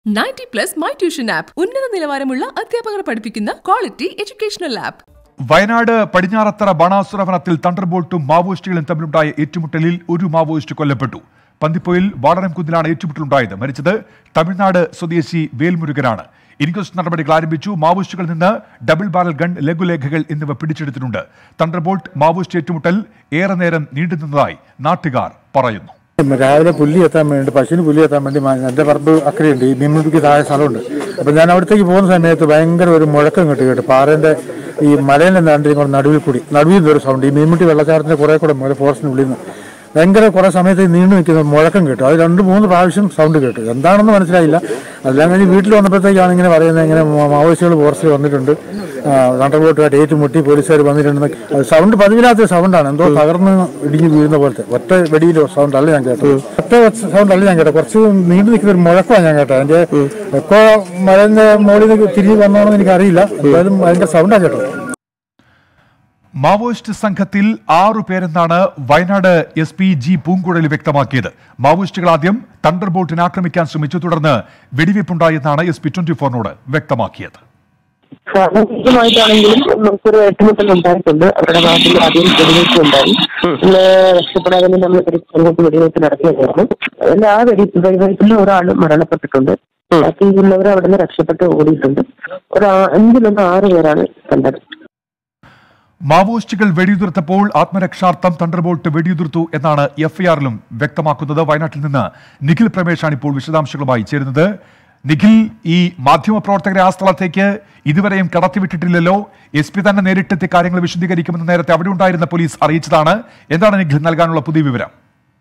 Ninety plus my tuition app ഉന്നത നിലവാരമുള്ള അധ്യാപകർ പഠിപ്പിക്കുന്ന quality educational app Wayanad Padinjarathara Banasura വനത്തിൽ തണ്ടർബോൾട്ടും മാവോയിസ്റ്റുകളും തമ്മിലുണ്ടായ ഏറ്റുമുട്ടലിൽ ഒരു മാവോയിസ്റ്റ് കൊല്ലപ്പെട്ടു പന്തിപ്പോയിൽ വാടനംകുന്നിലാണ് ഏറ്റുമുട്ടലുണ്ടായത് മരിച്ചത് തമിഴ്നാട് സ്വദേശി വേൽമുരുകനാണ് ഇൻക്വസ്റ്റ് നടപടികൾ ആരംഭിച്ചു മാവോയിസ്റ്റുകളിൽ നിന്ന് ഡബിൾ ബാരൽ ഗൺ ലഘുലേഖകൾ എന്നിവ പിടിച്ചെടുത്തിട്ടുണ്ട് തണ്ടർബോൾട്ട് മാവോയിസ്റ്റ് ഏറ്റുമുട്ടൽ ഏറെ നേരം നീണ്ടുനിന്നതായി നാട്ടുകാർ പറയുന്നു രാവിലെ പുല്ലി എത്താൻ വേണ്ടി പശുവിന് പുല്ലി എത്താൻ വേണ്ടി മ- എൻ്റെ പറമ്പ് അക്കരയുണ്ട് ഈ മീൻമുട്ടിക്ക് താഴെ സ്ഥലമുണ്ട് അപ്പം ഞാൻ അവിടത്തേക്ക് പോകുന്ന സമയത്ത് ഭയങ്കര ഒരു മുഴക്കം കിട്ടി കേട്ടോ പാറേൻ്റെ ഈ മലയിൽ നിന്നാണ്ട് ഇങ്ങോട്ട് നടുവിൽ കൂടി നടുവിൽ നിന്നൊരു സൗണ്ട് ഈ മീൻമുട്ടി വെള്ളച്ചാട്ടത്തിൻ്റെ കുറേ കൂടെ മുതൽ ഫോറസ്റ്റിന് ഉള്ളിൽ നിന്ന് ഭയങ്കര കുറേ സമയത്ത് നീണ്ടു നിൽക്കുന്ന മുഴക്കം കേട്ടു അത് രണ്ട് മൂന്ന് പ്രാവശ്യം സൗണ്ട് കേട്ടു എന്താണെന്ന് മനസ്സിലായില്ല അതെല്ലാം കഴിഞ്ഞ് വീട്ടിൽ വന്നപ്പോഴത്തേക്കാണ് ഇങ്ങനെ പറയുന്നത് ഇങ്ങനെ മാ- മാവോയിസ്റ്റുകൾ ഫോറസ്റ്റിൽ വന്നിട്ടുണ്ട് നണ്ടർബോട്ടുമായിട്ട് ഏറ്റുമുട്ടി പോലീസുകാർ വന്നിട്ടുണ്ടെന്ന് അത് സൗണ്ട് പതിവില്ലാത്ത സൗണ്ടാണ് എന്തോ തകർന്ന് ഇടിഞ്ഞ് വീഴുന്ന പോലത്തെ ഒറ്റ വെടിയിൽ സൗണ്ട് അല്ല ഞാൻ കേട്ടത് ഒറ്റ സൗണ്ട് അല്ല ഞാൻ കേട്ടത് കുറച്ച് നീണ്ടു നിൽക്കുന്ന ഒരു മുഴക്കമാണ് ഞാൻ കേട്ടത് അതിന്റെ എപ്പോ മഴന്റെ മുകളിൽ നിന്ന് തിരിഞ്ഞ് വന്നോണെന്ന് എനിക്കറിയില്ല എന്തായാലും അതിന്റെ സൗണ്ടാണ് കേട്ടത് മാവോയിസ്റ്റ് സംഘത്തിൽ ആറു പേരെന്നാണ് Wayanad S P G Poonkuzhali വ്യക്തമാക്കിയത് മാവോയിസ്റ്റുകൾ ആദ്യം തണ്ടർബോട്ടിനെ ആക്രമിക്കാൻ ശ്രമിച്ചു തുടർന്ന് വെടിവയ്പുണ്ടായെന്നാണ് എസ് പി ട്വന്റി ഫോറിനോട് വ്യക്തമാക്കിയത് സാമൂഹികമായിട്ടാണെങ്കിലും നമുക്കൊരു ഏറ്റുമുട്ടൽ ഉണ്ടായിട്ടുണ്ട് അവരുടെ ഭാഗത്തിൽ ആദ്യം വെടിവെയ്പ് ഉണ്ടായി പിന്നെ രക്ഷപ്പെടാതെ തന്നെ നമ്മൾ തിരിച്ചങ്ങോട്ട് വെടിവെയ്പ് നടത്തിയതായിരുന്നു അതിൽ ആ വെടി വെടിവെയ്പിൽ ഒരാൾ മരണപ്പെട്ടിട്ടുണ്ട് ബാക്കിയുള്ളവർ അവിടെ നിന്ന് രക്ഷപ്പെട്ട് ഓടിയിട്ടുണ്ട് ഒരു ആ- അഞ്ചിലൊന്ന് ആറ് പേരാണ് കണ്ടത് മാവോയിസ്റ്റുകൾ വെടിയുതിർത്തപ്പോൾ ആത്മരക്ഷാർത്ഥം തണ്ടർബോൾട്ട് വെടിയുതിർത്തു എന്നാണ് എഫ്ഐആറിലും വ്യക്തമാക്കുന്നത് വയനാട്ടിൽ നിന്ന് നിഖിൽ പ്രമേഷാണ് ഇപ്പോൾ വിശദാംശങ്ങളുമായി ചേരുന്നത് നിഖിൽ ഈ മാധ്യമപ്രവർത്തകരെ ആ സ്ഥലത്തേക്ക് ഇതുവരെയും കടത്തിവിട്ടിട്ടില്ലല്ലോ എസ് പി തന്നെ നേരിട്ടെത്തി കാര്യങ്ങൾ വിശദീകരിക്കുമെന്ന് നേരത്തെ അവിടെ ഉണ്ടായിരുന്ന പോലീസ് അറിയിച്ചതാണ് എന്താണ് നിഖിൽ നൽകാനുള്ള പുതിയ വിവരം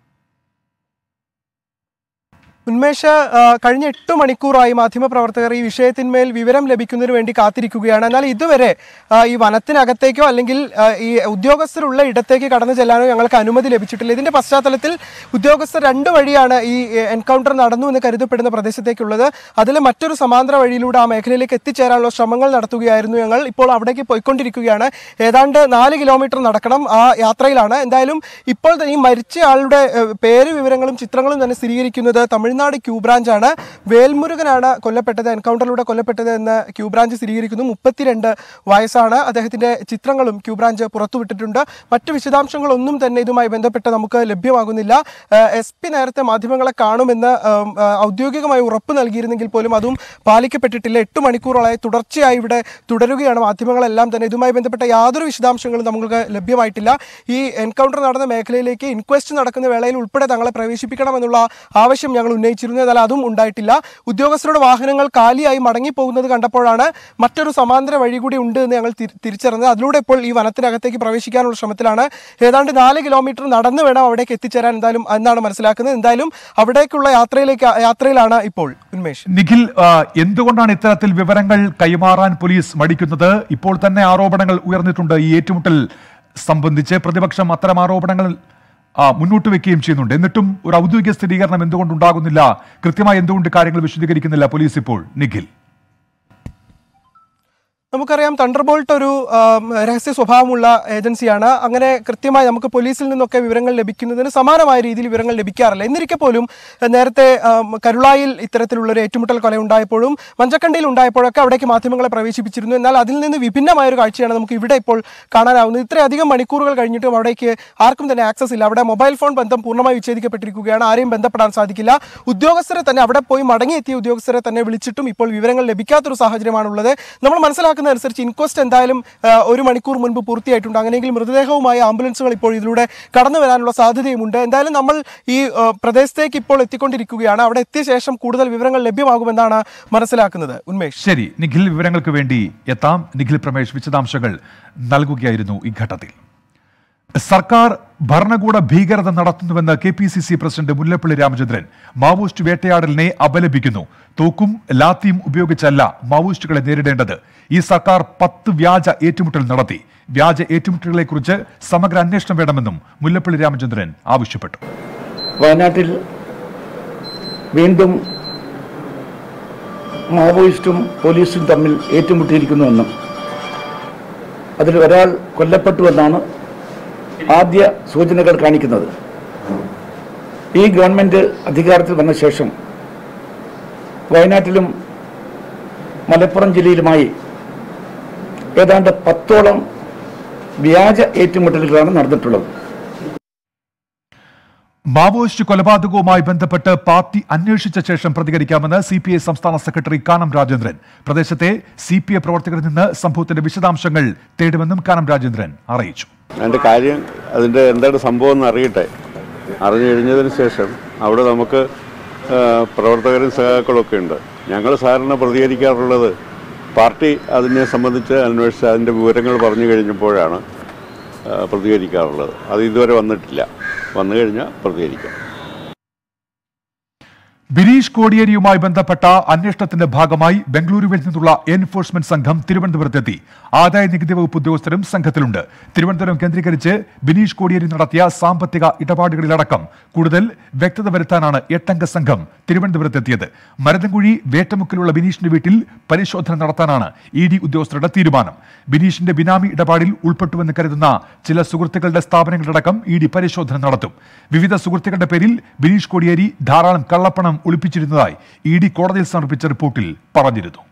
ഉന്മേഷ ആ, കഴിഞ്ഞ എട്ട് മണിക്കൂറായി മാധ്യമപ്രവർത്തകർ ഈ വിഷയത്തിന്മേൽ വിവരം ലഭിക്കുന്നതിന് വേണ്ടി കാത്തിരിക്കുകയാണ് എന്നാൽ ഇതുവരെ ആ, ഈ വനത്തിനകത്തേക്കോ അല്ലെങ്കിൽ ആ, ഈ ഉദ്യോഗസ്ഥരുള്ള ഇടത്തേക്ക് കടന്നു ചെല്ലാനോ ഞങ്ങൾക്ക് അനുമതി ലഭിച്ചിട്ടില്ല ഇതിന്റെ പശ്ചാത്തലത്തിൽ ഉദ്യോഗസ്ഥർ രണ്ട് വഴിയാണ് ഈ എൻകൗണ്ടർ നടന്നു എന്ന് കരുതപ്പെടുന്ന പ്രദേശത്തേക്കുള്ളത് അതിൽ മറ്റൊരു സമാന്തര വഴിയിലൂടെ ആ മേഖലയിലേക്ക് എത്തിച്ചേരാനുള്ള ശ്രമങ്ങൾ നടത്തുകയായിരുന്നു ഞങ്ങൾ ഇപ്പോൾ അവിടേക്ക് പോയിക്കൊണ്ടിരിക്കുകയാണ് ഏതാണ്ട് നാല് കിലോമീറ്റർ നടക്കണം ആ യാത്രയിലാണ് എന്തായാലും ഇപ്പോൾ തന്നെ ഈ മരിച്ച ആളുടെ ഏഹ്, പേര് വിവരങ്ങളും ചിത്രങ്ങളും തന്നെ സ്ഥിരീകരിക്കുന്നത് തമിഴ്നാട് ക്യൂ ബ്രാഞ്ചാണ് വേൽമുരുകനാണ് കൊല്ലപ്പെട്ടത് എൻകൗണ്ടറിലൂടെ കൊല്ലപ്പെട്ടത് എന്ന് ക്യൂ ബ്രാഞ്ച് സ്ഥിരീകരിക്കുന്നു മുപ്പത്തിരണ്ട് വയസ്സാണ് അദ്ദേഹത്തിന്റെ ചിത്രങ്ങളും ക്യൂ ബ്രാഞ്ച് പുറത്തുവിട്ടിട്ടുണ്ട് മറ്റു വിശദാംശങ്ങളൊന്നും തന്നെ ഇതുമായി ബന്ധപ്പെട്ട് നമുക്ക് ലഭ്യമാകുന്നില്ല എസ് പി നേരത്തെ മാധ്യമങ്ങളെ കാണുമെന്ന് ഏം, ഏഹ്, ഔദ്യോഗികമായി ഉറപ്പ് നൽകിയിരുന്നെങ്കിൽ പോലും അതും പാലിക്കപ്പെട്ടിട്ടില്ല എട്ട് മണിക്കൂറോളായി തുടർച്ചയായി ഇവിടെ തുടരുകയാണ് മാധ്യമങ്ങളെല്ലാം തന്നെ ഇതുമായി ബന്ധപ്പെട്ട യാതൊരു വിശദാംശങ്ങളും നമുക്ക് ലഭ്യമായിട്ടില്ല ഈ എൻകൗണ്ടർ നടന്ന മേഖലയിലേക്ക് ഇൻക്വസ്റ്റ് നടക്കുന്ന വേളയിൽ ഉൾപ്പെടെ തങ്ങളെ പ്രവേശിപ്പിക്കണമെന്നുള്ള ആവശ്യം ഞങ്ങൾ ഉന്നയിച്ചിരുന്നു എന്നാൽ അതും ഉണ്ടായിട്ടില്ല ഉദ്യോഗസ്ഥരുടെ വാഹനങ്ങൾ കാലിയായി മടങ്ങിപ്പോകുന്നത് കണ്ടപ്പോഴാണ് മറ്റൊരു സമാന്തര വഴി കൂടി ഉണ്ട് എന്ന് ഞങ്ങൾ തിരി- തിരിച്ചറിഞ്ഞത് അതിലൂടെ ഇപ്പോൾ ഈ വനത്തിനകത്തേക്ക് പ്രവേശിക്കാനുള്ള ശ്രമത്തിലാണ് ഏതാണ്ട് നാല് കിലോമീറ്റർ നടന്നു വേണം അവിടേക്ക് എത്തിച്ചേരാൻ എന്തായാലും എന്നാണ് മനസ്സിലാക്കുന്നത് എന്തായാലും അവിടേക്കുള്ള യാത്രയിലേക്ക് യാത്രയിലാണ് ഇപ്പോൾ ഉന്മേഷ് നിഖിൽ ആ, എന്തുകൊണ്ടാണ് ഇത്തരത്തിൽ വിവരങ്ങൾ കൈമാറാൻ പോലീസ് മടിക്കുന്നത് ഇപ്പോൾ തന്നെ ആരോപണങ്ങൾ ഉയർന്നിട്ടുണ്ട് ഈ ഏറ്റുമുട്ടൽ സംബന്ധിച്ച് പ്രതിപക്ഷം അത്തരം ആരോപണങ്ങൾ ആ, മുന്നോട്ട് വെക്കുകയും ചെയ്യുന്നുണ്ട് എന്നിട്ടും ഒരു ഔദ്യോഗിക സ്ഥിരീകരണം എന്തുകൊണ്ടുണ്ടാകുന്നില്ല കൃത്യമായി എന്തുകൊണ്ട് കാര്യങ്ങൾ വിശദീകരിക്കുന്നില്ല പോലീസ് ഇപ്പോൾ നിഖിൽ നമുക്കറിയാം തണ്ടർബോൾട്ട് ഒരു ആം, രഹസ്യ സ്വഭാവമുള്ള ഏജൻസിയാണ് അങ്ങനെ കൃത്യമായി നമുക്ക് പോലീസിൽ നിന്നൊക്കെ വിവരങ്ങൾ ലഭിക്കുന്നതിന് സമാനമായ രീതിയിൽ വിവരങ്ങൾ ലഭിക്കാറില്ല എന്നിരിക്കെ പോലും എഹ്, നേരത്തെ ആം, കരുളായിൽ ഇത്തരത്തിലുള്ള ഒരു ഏറ്റുമുട്ടൽ കൊല ഉണ്ടായപ്പോഴും മഞ്ചക്കണ്ടിയിൽ ഉണ്ടായപ്പോഴൊക്കെ അവിടേക്ക് മാധ്യമങ്ങളെ പ്രവേശിപ്പിച്ചിരുന്നു എന്നാൽ അതിൽ നിന്ന് വിഭിന്നമായ ഒരു കാഴ്ചയാണ് നമുക്ക് ഇവിടെ ഇപ്പോൾ കാണാനാവുന്നത് ഇത്രയധികം മണിക്കൂറുകൾ കഴിഞ്ഞിട്ടും അവിടേക്ക് ആർക്കും തന്നെ ആക്സസ് ഇല്ല അവിടെ മൊബൈൽ ഫോൺ ബന്ധം പൂർണ്ണമായി വിച്ഛേദിക്കപ്പെട്ടിരിക്കുകയാണ് ആരെയും ബന്ധപ്പെടാൻ സാധിക്കില്ല ഉദ്യോഗസ്ഥരെ തന്നെ അവിടെ പോയി മടങ്ങിയെത്തിയ ഉദ്യോഗസ്ഥരെ തന്നെ വിളിച്ചിട്ടും ഇപ്പോൾ വിവരങ്ങൾ ലഭിക്കാത്തൊരു സാഹചര്യമാണുള്ളത് നമ്മൾ മനസ്സിലാക്കുന്ന അനുസരിച്ച് ഇൻക്വസ്റ്റ് എന്തായാലും ആ, ഒരു മണിക്കൂർ മുൻപ് പൂർത്തിയായിട്ടുണ്ട് അങ്ങനെയെങ്കിൽ മൃതദേഹവുമായി ആംബുലൻസുകൾ ഇപ്പോൾ ഇതിലൂടെ കടന്നു വരാനുള്ള സാധ്യതയുമുണ്ട് എന്തായാലും നമ്മൾ ഈ ആ, പ്രദേശത്തേക്ക് ഇപ്പോൾ എത്തിക്കൊണ്ടിരിക്കുകയാണ് അവിടെ എത്തിയ ശേഷം കൂടുതൽ വിവരങ്ങൾ ലഭ്യമാകുമെന്നാണ് മനസ്സിലാക്കുന്നത് ഉന്മേഷ് ശരി നിഖിൽ വിവരങ്ങൾക്ക് വേണ്ടി എത്താം നിഖിൽ പ്രമേഷ് വിശദാംശങ്ങൾ നൽകുകയായിരുന്നു ഈ ഘട്ടത്തിൽ സർക്കാർ ഭരണകൂട ഭീകരത നടത്തുന്നുവെന്ന് K P C C president Mullappally Ramachandran Maoist വേട്ടയാടലിനെ അപലപിക്കുന്നു തോക്കും ലാത്തിയും ഉപയോഗിച്ചല്ല മാവോയിസ്റ്റുകളെ നേരിടേണ്ടത് ഈ സർക്കാർ പത്ത് വ്യാജ ഏറ്റുമുട്ടൽ നടത്തി വ്യാജ ഏറ്റുമുട്ടലുകളെക്കുറിച്ച് സമഗ്ര അന്വേഷണം വേണമെന്നും മുല്ലപ്പള്ളി രാമചന്ദ്രൻ ആവശ്യപ്പെട്ടു വയനാട്ടിൽ വീണ്ടും മാവോയിസ്റ്റും പോലീസും തമ്മിൽ ഏറ്റുമുട്ടിയിരിക്കുന്നുവെന്നും അതിൽ ഒരാൾ കൊല്ലപ്പെട്ടുവെന്നാണ് ആദ്യ സൂചനകൾ കാണിക്കുന്നത് ഈ ഗവൺമെന്റ് അധികാരത്തിൽ വന്ന ശേഷം വയനാട്ടിലും മലപ്പുറം ജില്ലയിലുമായി ഏതാണ്ട് പത്തോളം വ്യാജ ഏറ്റുമുട്ടലുകളാണ് നടന്നിട്ടുള്ളത് മാവോയിസ്റ്റ് കൊലപാതകവുമായി ബന്ധപ്പെട്ട് പാർട്ടി അന്വേഷിച്ച ശേഷം പ്രതികരിക്കാമെന്ന് സി പി ഐ സംസ്ഥാന സെക്രട്ടറി കാനം രാജേന്ദ്രൻ പ്രദേശത്തെ സി പി ഐ പ്രവർത്തകരിൽ നിന്ന് സംഭവത്തിന്റെ വിശദാംശങ്ങൾ തേടുമെന്നും കാനം രാജേന്ദ്രൻ അറിയിച്ചു അതിൻ്റെ കാര്യം അതിൻ്റെ എന്താണ് സംഭവം എന്ന് അറിയട്ടെ അറിഞ്ഞു കഴിഞ്ഞതിന് ശേഷം അവിടെ നമുക്ക് ആ, പ്രവർത്തകരും സഹാക്കളും ഒക്കെ ഉണ്ട് ഞങ്ങൾ സാറിന് പ്രതികരിക്കാറുള്ളത് പാർട്ടി അതിനെ സംബന്ധിച്ച് അന്വേഷിച്ച് അതിൻ്റെ വിവരങ്ങൾ പറഞ്ഞു കഴിഞ്ഞപ്പോഴാണ് ആ, പ്രതികരിക്കാറുള്ളത് അത് ഇതുവരെ വന്നിട്ടില്ല വന്നു കഴിഞ്ഞാൽ പ്രതികരിക്കാം ബിനീഷ് കോടിയേരിയുമായി ബന്ധപ്പെട്ട അന്വേഷണത്തിന്റെ ഭാഗമായി ബംഗളൂരുവിൽ നിന്നുള്ള എൻഫോഴ്സ്മെന്റ് സംഘം തിരുവനന്തപുരത്തെത്തി ആദായ നികുതി വകുപ്പ് ഉദ്യോഗസ്ഥരും സംഘത്തിലുണ്ട് തിരുവനന്തപുരം കേന്ദ്രീകരിച്ച് ബിനീഷ് കോടിയേരി നടത്തിയ സാമ്പത്തിക ഇടപാടുകളിലടക്കം കൂടുതൽ വ്യക്തത വരുത്താനാണ് എട്ടംഗ സംഘം തിരുവനന്തപുരത്തെത്തിയത് മരതൻകുഴി വേട്ടമുക്കിലുള്ള ബിനീഷിന്റെ വീട്ടിൽ പരിശോധന നടത്താനാണ് ഇ ഡി ഉദ്യോഗസ്ഥരുടെ തീരുമാനം ബിനീഷിന്റെ ബിനാമി ഇടപാടിൽ ഉൾപ്പെട്ടുവെന്ന് കരുതുന്ന ചില സുഹൃത്തുക്കളുടെ സ്ഥാപനങ്ങളിലടക്കം ഇ ഡി പരിശോധന നടത്തും വിവിധ സുഹൃത്തുക്കളുടെ പേരിൽ ബിനീഷ് കോടിയേരി ധാരാളം കള്ളപ്പണം ഒളിപ്പിച്ചിരുന്നതായി ഇ ഡി കോടതിയിൽ സമർപ്പിച്ച റിപ്പോർട്ടിൽ പറഞ്ഞിരുന്നു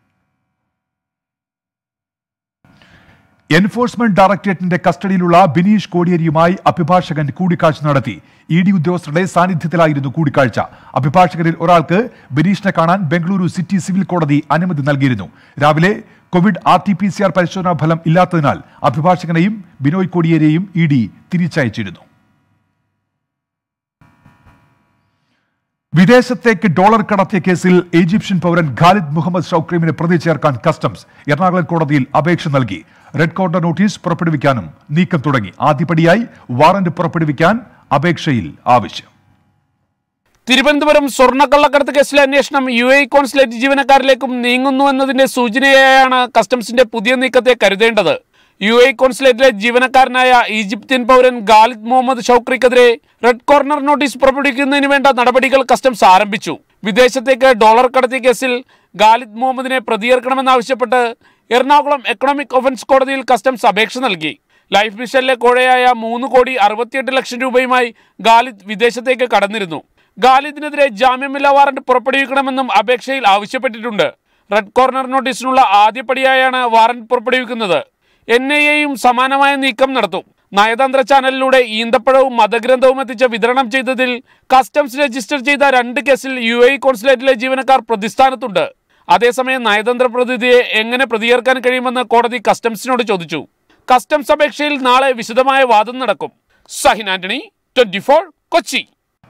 എൻഫോഴ്സ്മെന്റ് ഡയറക്ടറേറ്റിന്റെ കസ്റ്റഡിയിലുള്ള ബിനീഷ് കോടിയേരിയുമായി അഭിഭാഷകൻ കൂടിക്കാഴ്ച നടത്തി ഇ ഡി ഉദ്യോഗസ്ഥരുടെ സാന്നിധ്യത്തിലായിരുന്നു കൂടിക്കാഴ്ച അഭിഭാഷകരിൽ ഒരാൾക്ക് ബിനീഷിനെ കാണാൻ ബംഗളൂരു സിറ്റി സിവിൽ കോടതി അനുമതി നൽകിയിരുന്നു രാവിലെ Covid R T P C R പരിശോധനാ ഫലം ഇല്ലാത്തതിനാൽ അഭിഭാഷകനെയും ബിനോയ് കോടിയേരിയെയും ഇ ഡി തിരിച്ചയച്ചിരുന്നു വിദേശത്തേക്ക് ഡോളർ കടത്തിയ കേസിൽ ഈജിപ്ഷ്യൻ പൗരൻ ഖാലിദ് മുഹമ്മദ് ഷൌക്രീമിനെ പ്രതി ചേർക്കാൻ കസ്റ്റംസ് എറണാകുളം കോടതിയിൽ അപേക്ഷ നൽകി റെഡ് കോർണർ നോട്ടീസ് പുറപ്പെടുവിക്കാനും നീക്കം തുടങ്ങി ആദ്യപടിയായി വാറന്റ് പുറപ്പെടുവിക്കാൻ അപേക്ഷയിൽ ആവശ്യം തിരുവനന്തപുരം സ്വർണ്ണക്കള്ളക്കടത്ത് കേസിലെ അന്വേഷണം യു എ കോൺസുലേറ്റ് ജീവനക്കാരിലേക്കും നീങ്ങുന്നു എന്നതിന്റെ സൂചനയായാണ് കസ്റ്റംസിന്റെ പുതിയ നീക്കത്തെ കരുതേണ്ടത് യു എ കോൺസുലേറ്റിലെ ജീവനക്കാരനായ ഈജിപ്ത്യൻ പൗരൻ ഖാലിദ് മുഹമ്മദ് ഷൌക്രിക്കെതിരെ റെഡ് കോർണർ നോട്ടീസ് പുറപ്പെടുവിക്കുന്നതിന് വേണ്ട നടപടികൾ കസ്റ്റംസ് ആരംഭിച്ചു വിദേശത്തേക്ക് ഡോളർ കടത്തിയ കേസിൽ ഖാലിദ് മുഹമ്മദിനെ പ്രതിയേർക്കണമെന്നാവശ്യപ്പെട്ട് എറണാകുളം എക്കണോമിക് ഒഫൻസ് കോടതിയിൽ കസ്റ്റംസ് അപേക്ഷ നൽകി ലൈഫ് മിഷനിലെ കോഴയായ മൂന്ന് കോടി അറുപത്തിയെട്ട് ലക്ഷം രൂപയുമായി ഖാലിദ് വിദേശത്തേക്ക് കടന്നിരുന്നു ഖാലിദിനെതിരെ ജാമ്യമില്ലാ വാറന്റ് പുറപ്പെടുവിക്കണമെന്നും അപേക്ഷയിൽ ആവശ്യപ്പെട്ടിട്ടുണ്ട് റെഡ് കോർണർ നോട്ടീസിനുള്ള ആദ്യപടിയായാണ് വാറന്റ് പുറപ്പെടുവിക്കുന്നത് എൻ ഐ എയും സമാനമായ നീക്കം നടത്തും നയതന്ത്ര ചാനലിലൂടെ ഈന്തപ്പഴവും മതഗ്രന്ഥവും എത്തിച്ച് വിതരണം ചെയ്തതിൽ കസ്റ്റംസ് രജിസ്റ്റർ ചെയ്ത രണ്ട് കേസിൽ യു എ കോൺസുലേറ്റിലെ ജീവനക്കാർ പ്രതിസ്ഥാനത്തുണ്ട് അതേസമയം നയതന്ത്ര പ്രതിനിധിയെ എങ്ങനെ പ്രതിയേർക്കാൻ കഴിയുമെന്ന് കോടതി കസ്റ്റംസിനോട് ചോദിച്ചു കസ്റ്റംസ് അപേക്ഷയിൽ നാളെ വിശദമായ വാദം നടക്കും Sahin Antony twenty Kochi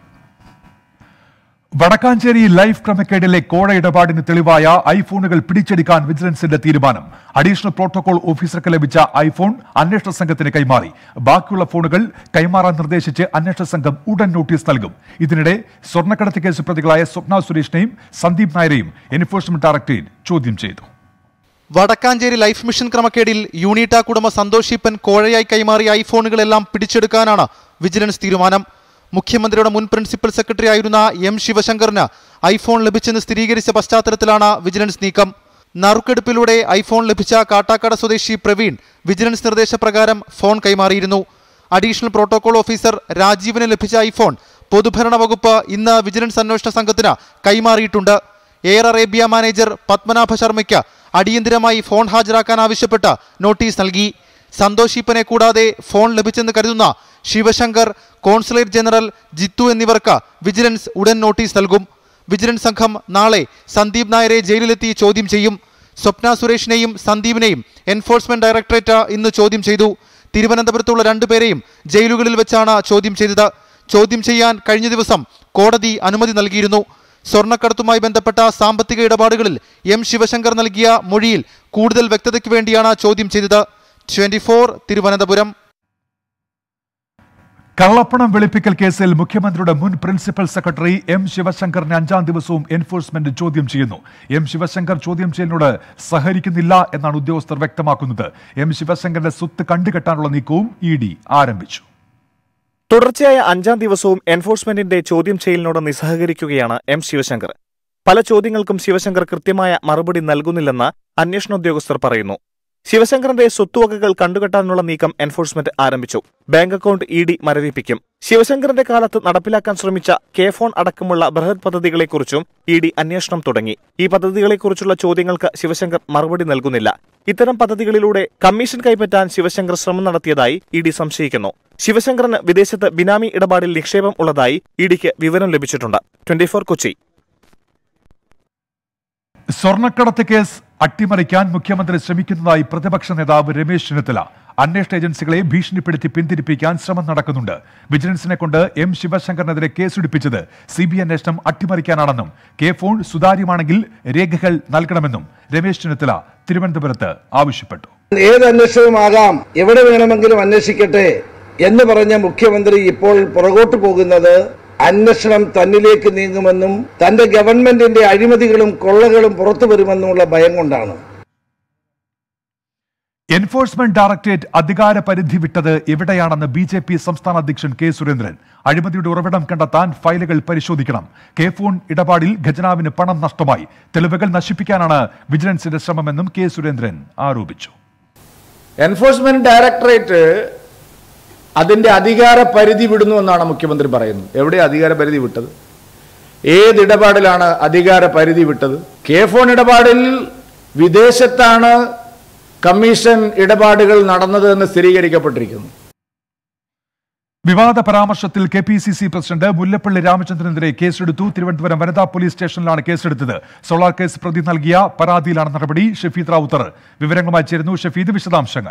Vadakkanchery Life ക്രമക്കേടിലെ കോഴ ഇടപാടിന് തെളിവായ ഐഫോണുകൾ പിടിച്ചെടുക്കാൻ വിജിലൻസിന്റെ തീരുമാനം അഡീഷണൽ പ്രോട്ടോകോൾ ഓഫീസർക്ക് ലഭിച്ച ഐഫോൺ അന്വേഷണ സംഘത്തിന് കൈമാറി ബാക്കിയുള്ള ഫോണുകൾ കൈമാറാൻ നിർദ്ദേശിച്ച് അന്വേഷണ സംഘം ഉടൻ നോട്ടീസ് നൽകും ഇതിനിടെ സ്വർണ്ണക്കടത്ത് കേസ് പ്രതികളായ സ്വപ്ന സുരേഷിനെയും സന്ദീപ് നായരെയും എൻഫോഴ്സ്മെന്റ് ഡയറക്ടറേറ്റ് ചോദ്യം ചെയ്തു വടക്കാഞ്ചേരി ലൈഫ് മിഷൻ ക്രമക്കേടിൽ യൂണിടാക് ഉടമ സന്തോഷ് ഈപ്പൻ കോഴയായി കൈമാറിയ ഐഫോണുകളെല്ലാം പിടിച്ചെടുക്കാനാണ് വിജിലൻസ് തീരുമാനം മുഖ്യമന്ത്രിയുടെ മുൻ പ്രിൻസിപ്പൽ സെക്രട്ടറി ആയിരുന്ന എം ശിവശങ്കറിന് ഐഫോൺ ലഭിച്ചെന്ന് സ്ഥിരീകരിച്ച പശ്ചാത്തലത്തിലാണ് വിജിലൻസ് നീക്കം നറുക്കെടുപ്പിലൂടെ ഐഫോൺ ലഭിച്ച കാട്ടാക്കട സ്വദേശി പ്രവീൺ വിജിലൻസ് നിർദ്ദേശപ്രകാരം ഫോൺ കൈമാറിയിരുന്നു അഡീഷണൽ പ്രോട്ടോകോൾ ഓഫീസർ രാജീവിന് ലഭിച്ച ഐഫോൺ പൊതുഭരണ വകുപ്പ് ഇന്ന് വിജിലൻസ് അന്വേഷണ സംഘത്തിന് കൈമാറിയിട്ടുണ്ട് എയർ അറേബ്യ മാനേജർ പത്മനാഭ ശർമ്മയ്ക്ക് അടിയന്തിരമായി ഫോൺ ഹാജരാക്കാൻ ആവശ്യപ്പെട്ട് നോട്ടീസ് നൽകി സന്തോഷ് ഈപ്പനെ കൂടാതെ ഫോൺ ലഭിച്ചെന്ന് കരുതുന്ന ശിവശങ്കർ കോൺസുലേറ്റ് ജനറൽ ജിത്തു എന്നിവർക്ക് വിജിലൻസ് ഉടൻ നോട്ടീസ് നൽകും വിജിലൻസ് സംഘം നാളെ സന്ദീപ് നായരെ ജയിലിലെത്തി ചോദ്യം ചെയ്യും സ്വപ്ന സുരേഷിനെയും സന്ദീപിനെയും എൻഫോഴ്സ്മെന്റ് ഡയറക്ടറേറ്റ് ഇന്ന് ചോദ്യം ചെയ്തു തിരുവനന്തപുരത്തുള്ള രണ്ടുപേരെയും ജയിലുകളിൽ വെച്ചാണ് ചോദ്യം ചെയ്തത് ചോദ്യം ചെയ്യാൻ കഴിഞ്ഞ ദിവസം കോടതി അനുമതി നൽകിയിരുന്നു സ്വർണ്ണക്കടത്തുമായി ബന്ധപ്പെട്ട സാമ്പത്തിക ഇടപാടുകളിൽ എം ശിവശങ്കർ നൽകിയ മൊഴിയിൽ കൂടുതൽ വ്യക്തതയ്ക്ക് വേണ്ടിയാണ് ചോദ്യം ചെയ്തത് ട്വന്റി തിരുവനന്തപുരം കള്ളപ്പണം വെളുപ്പിക്കൽ കേസിൽ മുഖ്യമന്ത്രിയുടെ മുൻ പ്രിൻസിപ്പൽ സെക്രട്ടറി എം ശിവശങ്കറിനെ അഞ്ചാം ദിവസവും എൻഫോഴ്സ്മെന്റ് ചോദ്യം ചെയ്യുന്നു എം ശിവശങ്കർ ചോദ്യം ചെയ്യലിനോട് സഹകരിക്കുന്നില്ല എന്നാണ് ഉദ്യോഗസ്ഥർ വ്യക്തമാക്കുന്നത് എം ശിവശങ്കറിന്റെ സ്വത്ത് കണ്ടുകെട്ടാനുള്ള നീക്കവും ഇ ഡി ആരംഭിച്ചു തുടർച്ചയായ അഞ്ചാം ദിവസവും എൻഫോഴ്സ്മെന്റിന്റെ ചോദ്യം ചെയ്യലിനോട് നിസ്സഹകരിക്കുകയാണ് എം ശിവശങ്കർ പല ചോദ്യങ്ങൾക്കും ശിവശങ്കർ കൃത്യമായ മറുപടി നൽകുന്നില്ലെന്ന് അന്വേഷണ ഉദ്യോഗസ്ഥർ പറയുന്നു ശിവശങ്കറിന്റെ സ്വത്തുവകകൾ കണ്ടുകെട്ടാനുള്ള നീക്കം എൻഫോഴ്സ്മെന്റ് ആരംഭിച്ചു ബാങ്ക് അക്കൗണ്ട് ഇ ഡി മരവിപ്പിക്കും ശിവശങ്കറിന്റെ കാലത്ത് നടപ്പിലാക്കാൻ ശ്രമിച്ച കെ ഫോൺ അടക്കമുള്ള ബൃഹത് പദ്ധതികളെക്കുറിച്ചും ഇ ഡി അന്വേഷണം തുടങ്ങി ഈ പദ്ധതികളെക്കുറിച്ചുള്ള ചോദ്യങ്ങൾക്ക് ശിവശങ്കർ മറുപടി നൽകുന്നില്ല ഇത്തരം പദ്ധതികളിലൂടെ കമ്മീഷൻ കൈപ്പറ്റാൻ ശിവശങ്കർ ശ്രമം നടത്തിയതായി ഇ ഡി സംശയിക്കുന്നു ശിവശങ്കറിന് വിദേശത്ത് ബിനാമി ഇടപാടിൽ നിക്ഷേപം ഉള്ളതായി ഇ ഡിക്ക് വിവരം ലഭിച്ചിട്ടുണ്ട് ട്വന്റി കൊച്ചി സ്വർണ്ണക്കടത്ത് കേസ് അട്ടിമറിക്കാൻ മുഖ്യമന്ത്രി ശ്രമിക്കുന്നതായി പ്രതിപക്ഷ നേതാവ് രമേശ് ചെന്നിത്തല അന്വേഷണ ഏജൻസികളെ ഭീഷണിപ്പെടുത്തി പിന്തിരിപ്പിക്കാൻ ശ്രമം നടക്കുന്നുണ്ട് വിജിലൻസിനെ കൊണ്ട് എം ശിവശങ്കറിനെതിരെ കേസെടുപ്പിച്ചത് സി ബി അന്വേഷണം അട്ടിമറിക്കാനാണെന്നും കെ ഫോൺ സുതാര്യമാണെങ്കിൽ രേഖകൾ നൽകണമെന്നും രമേശ് ചെന്നിത്തല തിരുവനന്തപുരത്ത് ആവശ്യപ്പെട്ടു ഏത് അന്വേഷണവുമാകാം എവിടെ വേണമെങ്കിലും അന്വേഷിക്കട്ടെ എന്ന് പറഞ്ഞ മുഖ്യമന്ത്രി ഇപ്പോൾ പുറകോട്ട് പോകുന്നത് അന്വേഷണം തന്നിലേക്ക് നീങ്ങുമെന്നും തന്റെ ഗവൺമെന്റിന്റെ അഴിമതികളും കൊള്ളകളും പുറത്തു വരുമെന്നുമുള്ള ഭയം കൊണ്ടാണ് എൻഫോഴ്സ്മെന്റ് ഡയറക്ടറേറ്റ് അധികാര പരിധി വിട്ടത് എവിടെയാണെന്ന് ബി ജെ പി സംസ്ഥാന അധ്യക്ഷൻ കെ സുരേന്ദ്രൻ അഴിമതിയുടെ ഉറവിടം കണ്ടെത്താൻ ഫയലുകൾ പരിശോധിക്കണം കെ ഫോൺ ഇടപാടിൽ ഖജനാവിന് പണം നഷ്ടമായി തെളിവുകൾ നശിപ്പിക്കാനാണ് വിജിലൻസിന്റെ ശ്രമമെന്നും കെ സുരേന്ദ്രൻ ആരോപിച്ചു എൻഫോഴ്സ്മെന്റ് ഡയറക്ടറേറ്റ് അതിന്റെ അധികാര പരിധി വിടുന്നു എന്നാണ് മുഖ്യമന്ത്രി പറയുന്നത് എവിടെ അധികാര പരിധി വിട്ടത് ഏത് ഇടപാടിലാണ് അധികാര പരിധി വിട്ടത് കെ ഫോൺ ഇടപാടിൽ വിദേശത്താണ് കമ്മീഷൻ ഇടപാടുകൾ നടന്നത് എന്ന് സ്ഥിരീകരിക്കപ്പെട്ടിരിക്കുന്നു വിവാദ പരാമർശത്തിൽ K P C C president Mullappally രാമചന്ദ്രനെതിരെ കേസെടുത്തു തിരുവനന്തപുരം വനിതാ പോലീസ് സ്റ്റേഷനിലാണ് കേസെടുത്തത് സോളാർ കേസ് പ്രതി നൽകിയ പരാതിയിലാണ് നടപടി ഷഫീദ് റാവുത്തർ വിവരങ്ങളുമായി ചേരുന്നു ഷഫീദ് വിശദാംശങ്ങൾ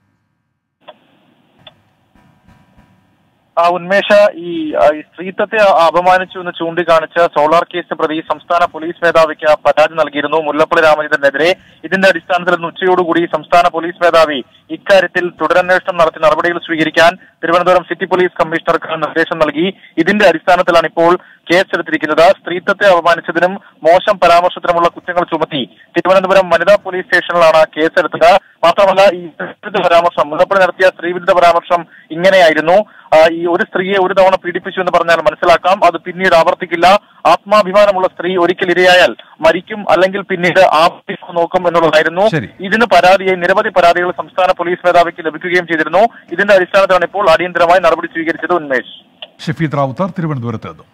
ആ ഉന്മേഷ ഈ ആ, ഈ സ്ത്രീത്വത്തെ അപമാനിച്ചു എന്ന് ചൂണ്ടിക്കാണിച്ച് സോളാർ കേസ് പ്രതി സംസ്ഥാന പോലീസ് മേധാവിക്ക് പരാതി നൽകിയിരുന്നു മുല്ലപ്പള്ളി രാമചന്ദ്രനെതിരെ ഇതിന്റെ അടിസ്ഥാനത്തിൽ ഇന്ന് ഉച്ചയോടുകൂടി സംസ്ഥാന പോലീസ് മേധാവി ഇക്കാര്യത്തിൽ തുടരന്വേഷണം നടത്തി നടപടികൾ സ്വീകരിക്കാൻ തിരുവനന്തപുരം സിറ്റി പോലീസ് കമ്മീഷണർക്ക് നിർദ്ദേശം നൽകി ഇതിന്റെ അടിസ്ഥാനത്തിലാണ് ഇപ്പോൾ കേസെടുത്തിരിക്കുന്നത് സ്ത്രീത്വത്തെ അപമാനിച്ചതിനും മോശം പരാമർശത്തിനുമുള്ള കുറ്റങ്ങൾ ചുമത്തി തിരുവനന്തപുരം വനിതാ പോലീസ് സ്റ്റേഷനിലാണ് കേസെടുത്തത് മാത്രമല്ല ഈ സ്ത്രീവിരുദ്ധ പരാമർശം മുല്ലപ്പള്ളി നടത്തിയ സ്ത്രീവിരുദ്ധ പരാമർശം ഇങ്ങനെയായിരുന്നു ആ, ഈ ഒരു സ്ത്രീയെ ഒരു തവണ പീഡിപ്പിച്ചു എന്ന് പറഞ്ഞാൽ മനസ്സിലാക്കാം അത് പിന്നീട് ആവർത്തിക്കില്ല ആത്മാഭിമാനമുള്ള സ്ത്രീ ഒരിക്കൽ ഇരയായാൽ മരിക്കും അല്ലെങ്കിൽ പിന്നീട് ആവർത്തിച്ചു നോക്കും എന്നുള്ളതായിരുന്നു ശരി. ഇതിന് പരാതിയായി നിരവധി പരാതികൾ സംസ്ഥാന പോലീസ് മേധാവിക്ക് ലഭിക്കുകയും ചെയ്തിരുന്നു ഇതിന്റെ അടിസ്ഥാനത്തിലാണ് ഇപ്പോൾ അടിയന്തരമായി നടപടി സ്വീകരിച്ചത് ഉന്മേഷ് ഷഫീദ് റാവുത്തർ തിരുവനന്തപുരത്ത് നിന്നും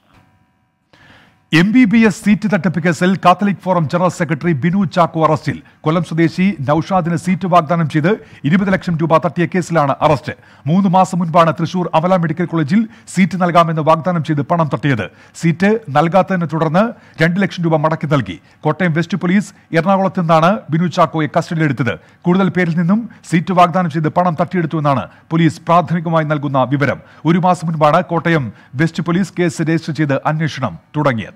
M B B S seat തട്ടിപ്പ് കേസിൽ Catholic forum general secretary Binu Chacko അറസ്റ്റിൽ കൊല്ലം സ്വദേശി നൌഷാദിന് സീറ്റ് വാഗ്ദാനം ചെയ്ത് ഇരുപത് ലക്ഷം രൂപ തട്ടിയ കേസിലാണ് അറസ്റ്റ് മൂന്ന് മാസം മുൻപാണ് തൃശൂർ അമല മെഡിക്കൽ കോളേജിൽ സീറ്റ് നൽകാമെന്ന് വാഗ്ദാനം ചെയ്ത് പണം തട്ടിയത് സീറ്റ് നൽകാത്തതിനെ തുടർന്ന് രണ്ട് ലക്ഷം രൂപ മടക്കി നൽകി കോട്ടയം വെസ്റ്റ് പോലീസ് എറണാകുളത്ത് നിന്നാണ് ബിനു ചാക്കോയെ കസ്റ്റഡിയിലെടുത്തത് കൂടുതൽ പേരിൽ നിന്നും സീറ്റ് വാഗ്ദാനം ചെയ്ത് പണം തട്ടിയെടുത്തുവെന്നാണ് പോലീസ് പ്രാഥമികമായി നൽകുന്ന വിവരം ഒരു മാസം മുൻപാണ് Kottayam west police case register ചെയ്ത് അന്വേഷണം തുടങ്ങിയത്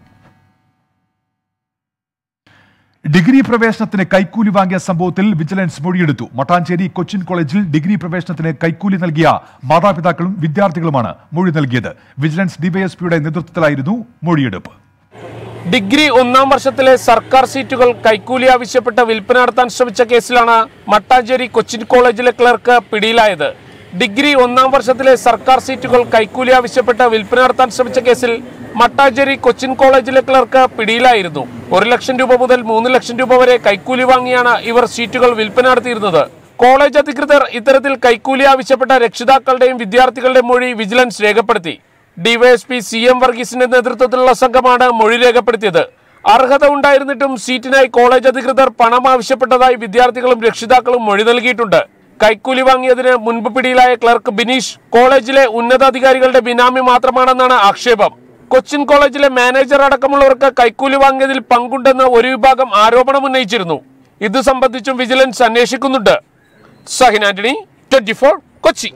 ഡിഗ്രി പ്രവേശനത്തിന് കൈക്കൂലി വാങ്ങിയ സംഭവത്തിൽ വിജിലൻസ് മൊഴിയെടുത്തു മട്ടാഞ്ചേരി കൊച്ചിൻ കോളേജിൽ ഡിഗ്രി പ്രവേശനത്തിന് കൈക്കൂലി നൽകിയ മാതാപിതാക്കളും വിദ്യാർത്ഥികളുമാണ് മൊഴി നൽകിയത് വിജിലൻസ് ഡിവൈഎസ്പിയുടെ നേതൃത്വത്തിലായിരുന്നു മൊഴിയെടുപ്പ് ഡിഗ്രി ഒന്നാം വർഷത്തിലെ സർക്കാർ സീറ്റുകൾ കൈക്കൂലി ആവശ്യപ്പെട്ട് വിൽപ്പന നടത്താൻ ശ്രമിച്ച കേസിലാണ് മട്ടാഞ്ചേരി കൊച്ചിൻ കോളേജിലെ ക്ലർക്ക് പിടിയിലായത് ഡിഗ്രി ഒന്നാം വർഷത്തിലെ സർക്കാർ സീറ്റുകൾ കൈക്കൂലി ആവശ്യപ്പെട്ട് വിൽപ്പന നടത്താൻ ശ്രമിച്ച കേസിൽ മട്ടാഞ്ചേരി കൊച്ചിൻ കോളേജിലെ ക്ലർക്ക് പിടിയിലായിരുന്നു ഒരു ലക്ഷം രൂപ മുതൽ മൂന്ന് ലക്ഷം രൂപ വരെ കൈക്കൂലി വാങ്ങിയാണ് ഇവർ സീറ്റുകൾ വിൽപ്പന നടത്തിയിരുന്നത് കോളേജ് അധികൃതർ ഇത്തരത്തിൽ കൈക്കൂലി ആവശ്യപ്പെട്ട രക്ഷിതാക്കളുടെയും വിദ്യാർത്ഥികളുടെയും മൊഴി വിജിലൻസ് രേഖപ്പെടുത്തി ഡിവൈഎസ്പി സി എം വർഗീസിന്റെ നേതൃത്വത്തിലുള്ള സംഘമാണ് മൊഴി രേഖപ്പെടുത്തിയത് അർഹത ഉണ്ടായിരുന്നിട്ടും സീറ്റിനായി കോളേജ് അധികൃതർ പണം ആവശ്യപ്പെട്ടതായി വിദ്യാർത്ഥികളും രക്ഷിതാക്കളും മൊഴി നൽകിയിട്ടുണ്ട് കൈക്കൂലി വാങ്ങിയതിന് മുൻപ് പിടിയിലായ ക്ലർക്ക് ബിനീഷ് കോളേജിലെ ഉന്നതാധികാരികളുടെ ബിനാമി മാത്രമാണെന്നാണ് ആക്ഷേപം കൊച്ചിൻ കോളേജിലെ മാനേജർ അടക്കമുള്ളവർക്ക് കൈക്കൂലി വാങ്ങിയതിൽ പങ്കുണ്ടെന്ന് ഒരു വിഭാഗം ആരോപണം ഉന്നയിച്ചിരുന്നു ഇത് സംബന്ധിച്ചും വിജിലൻസ് അന്വേഷിക്കുന്നുണ്ട് Sahin Antony twenty Kochi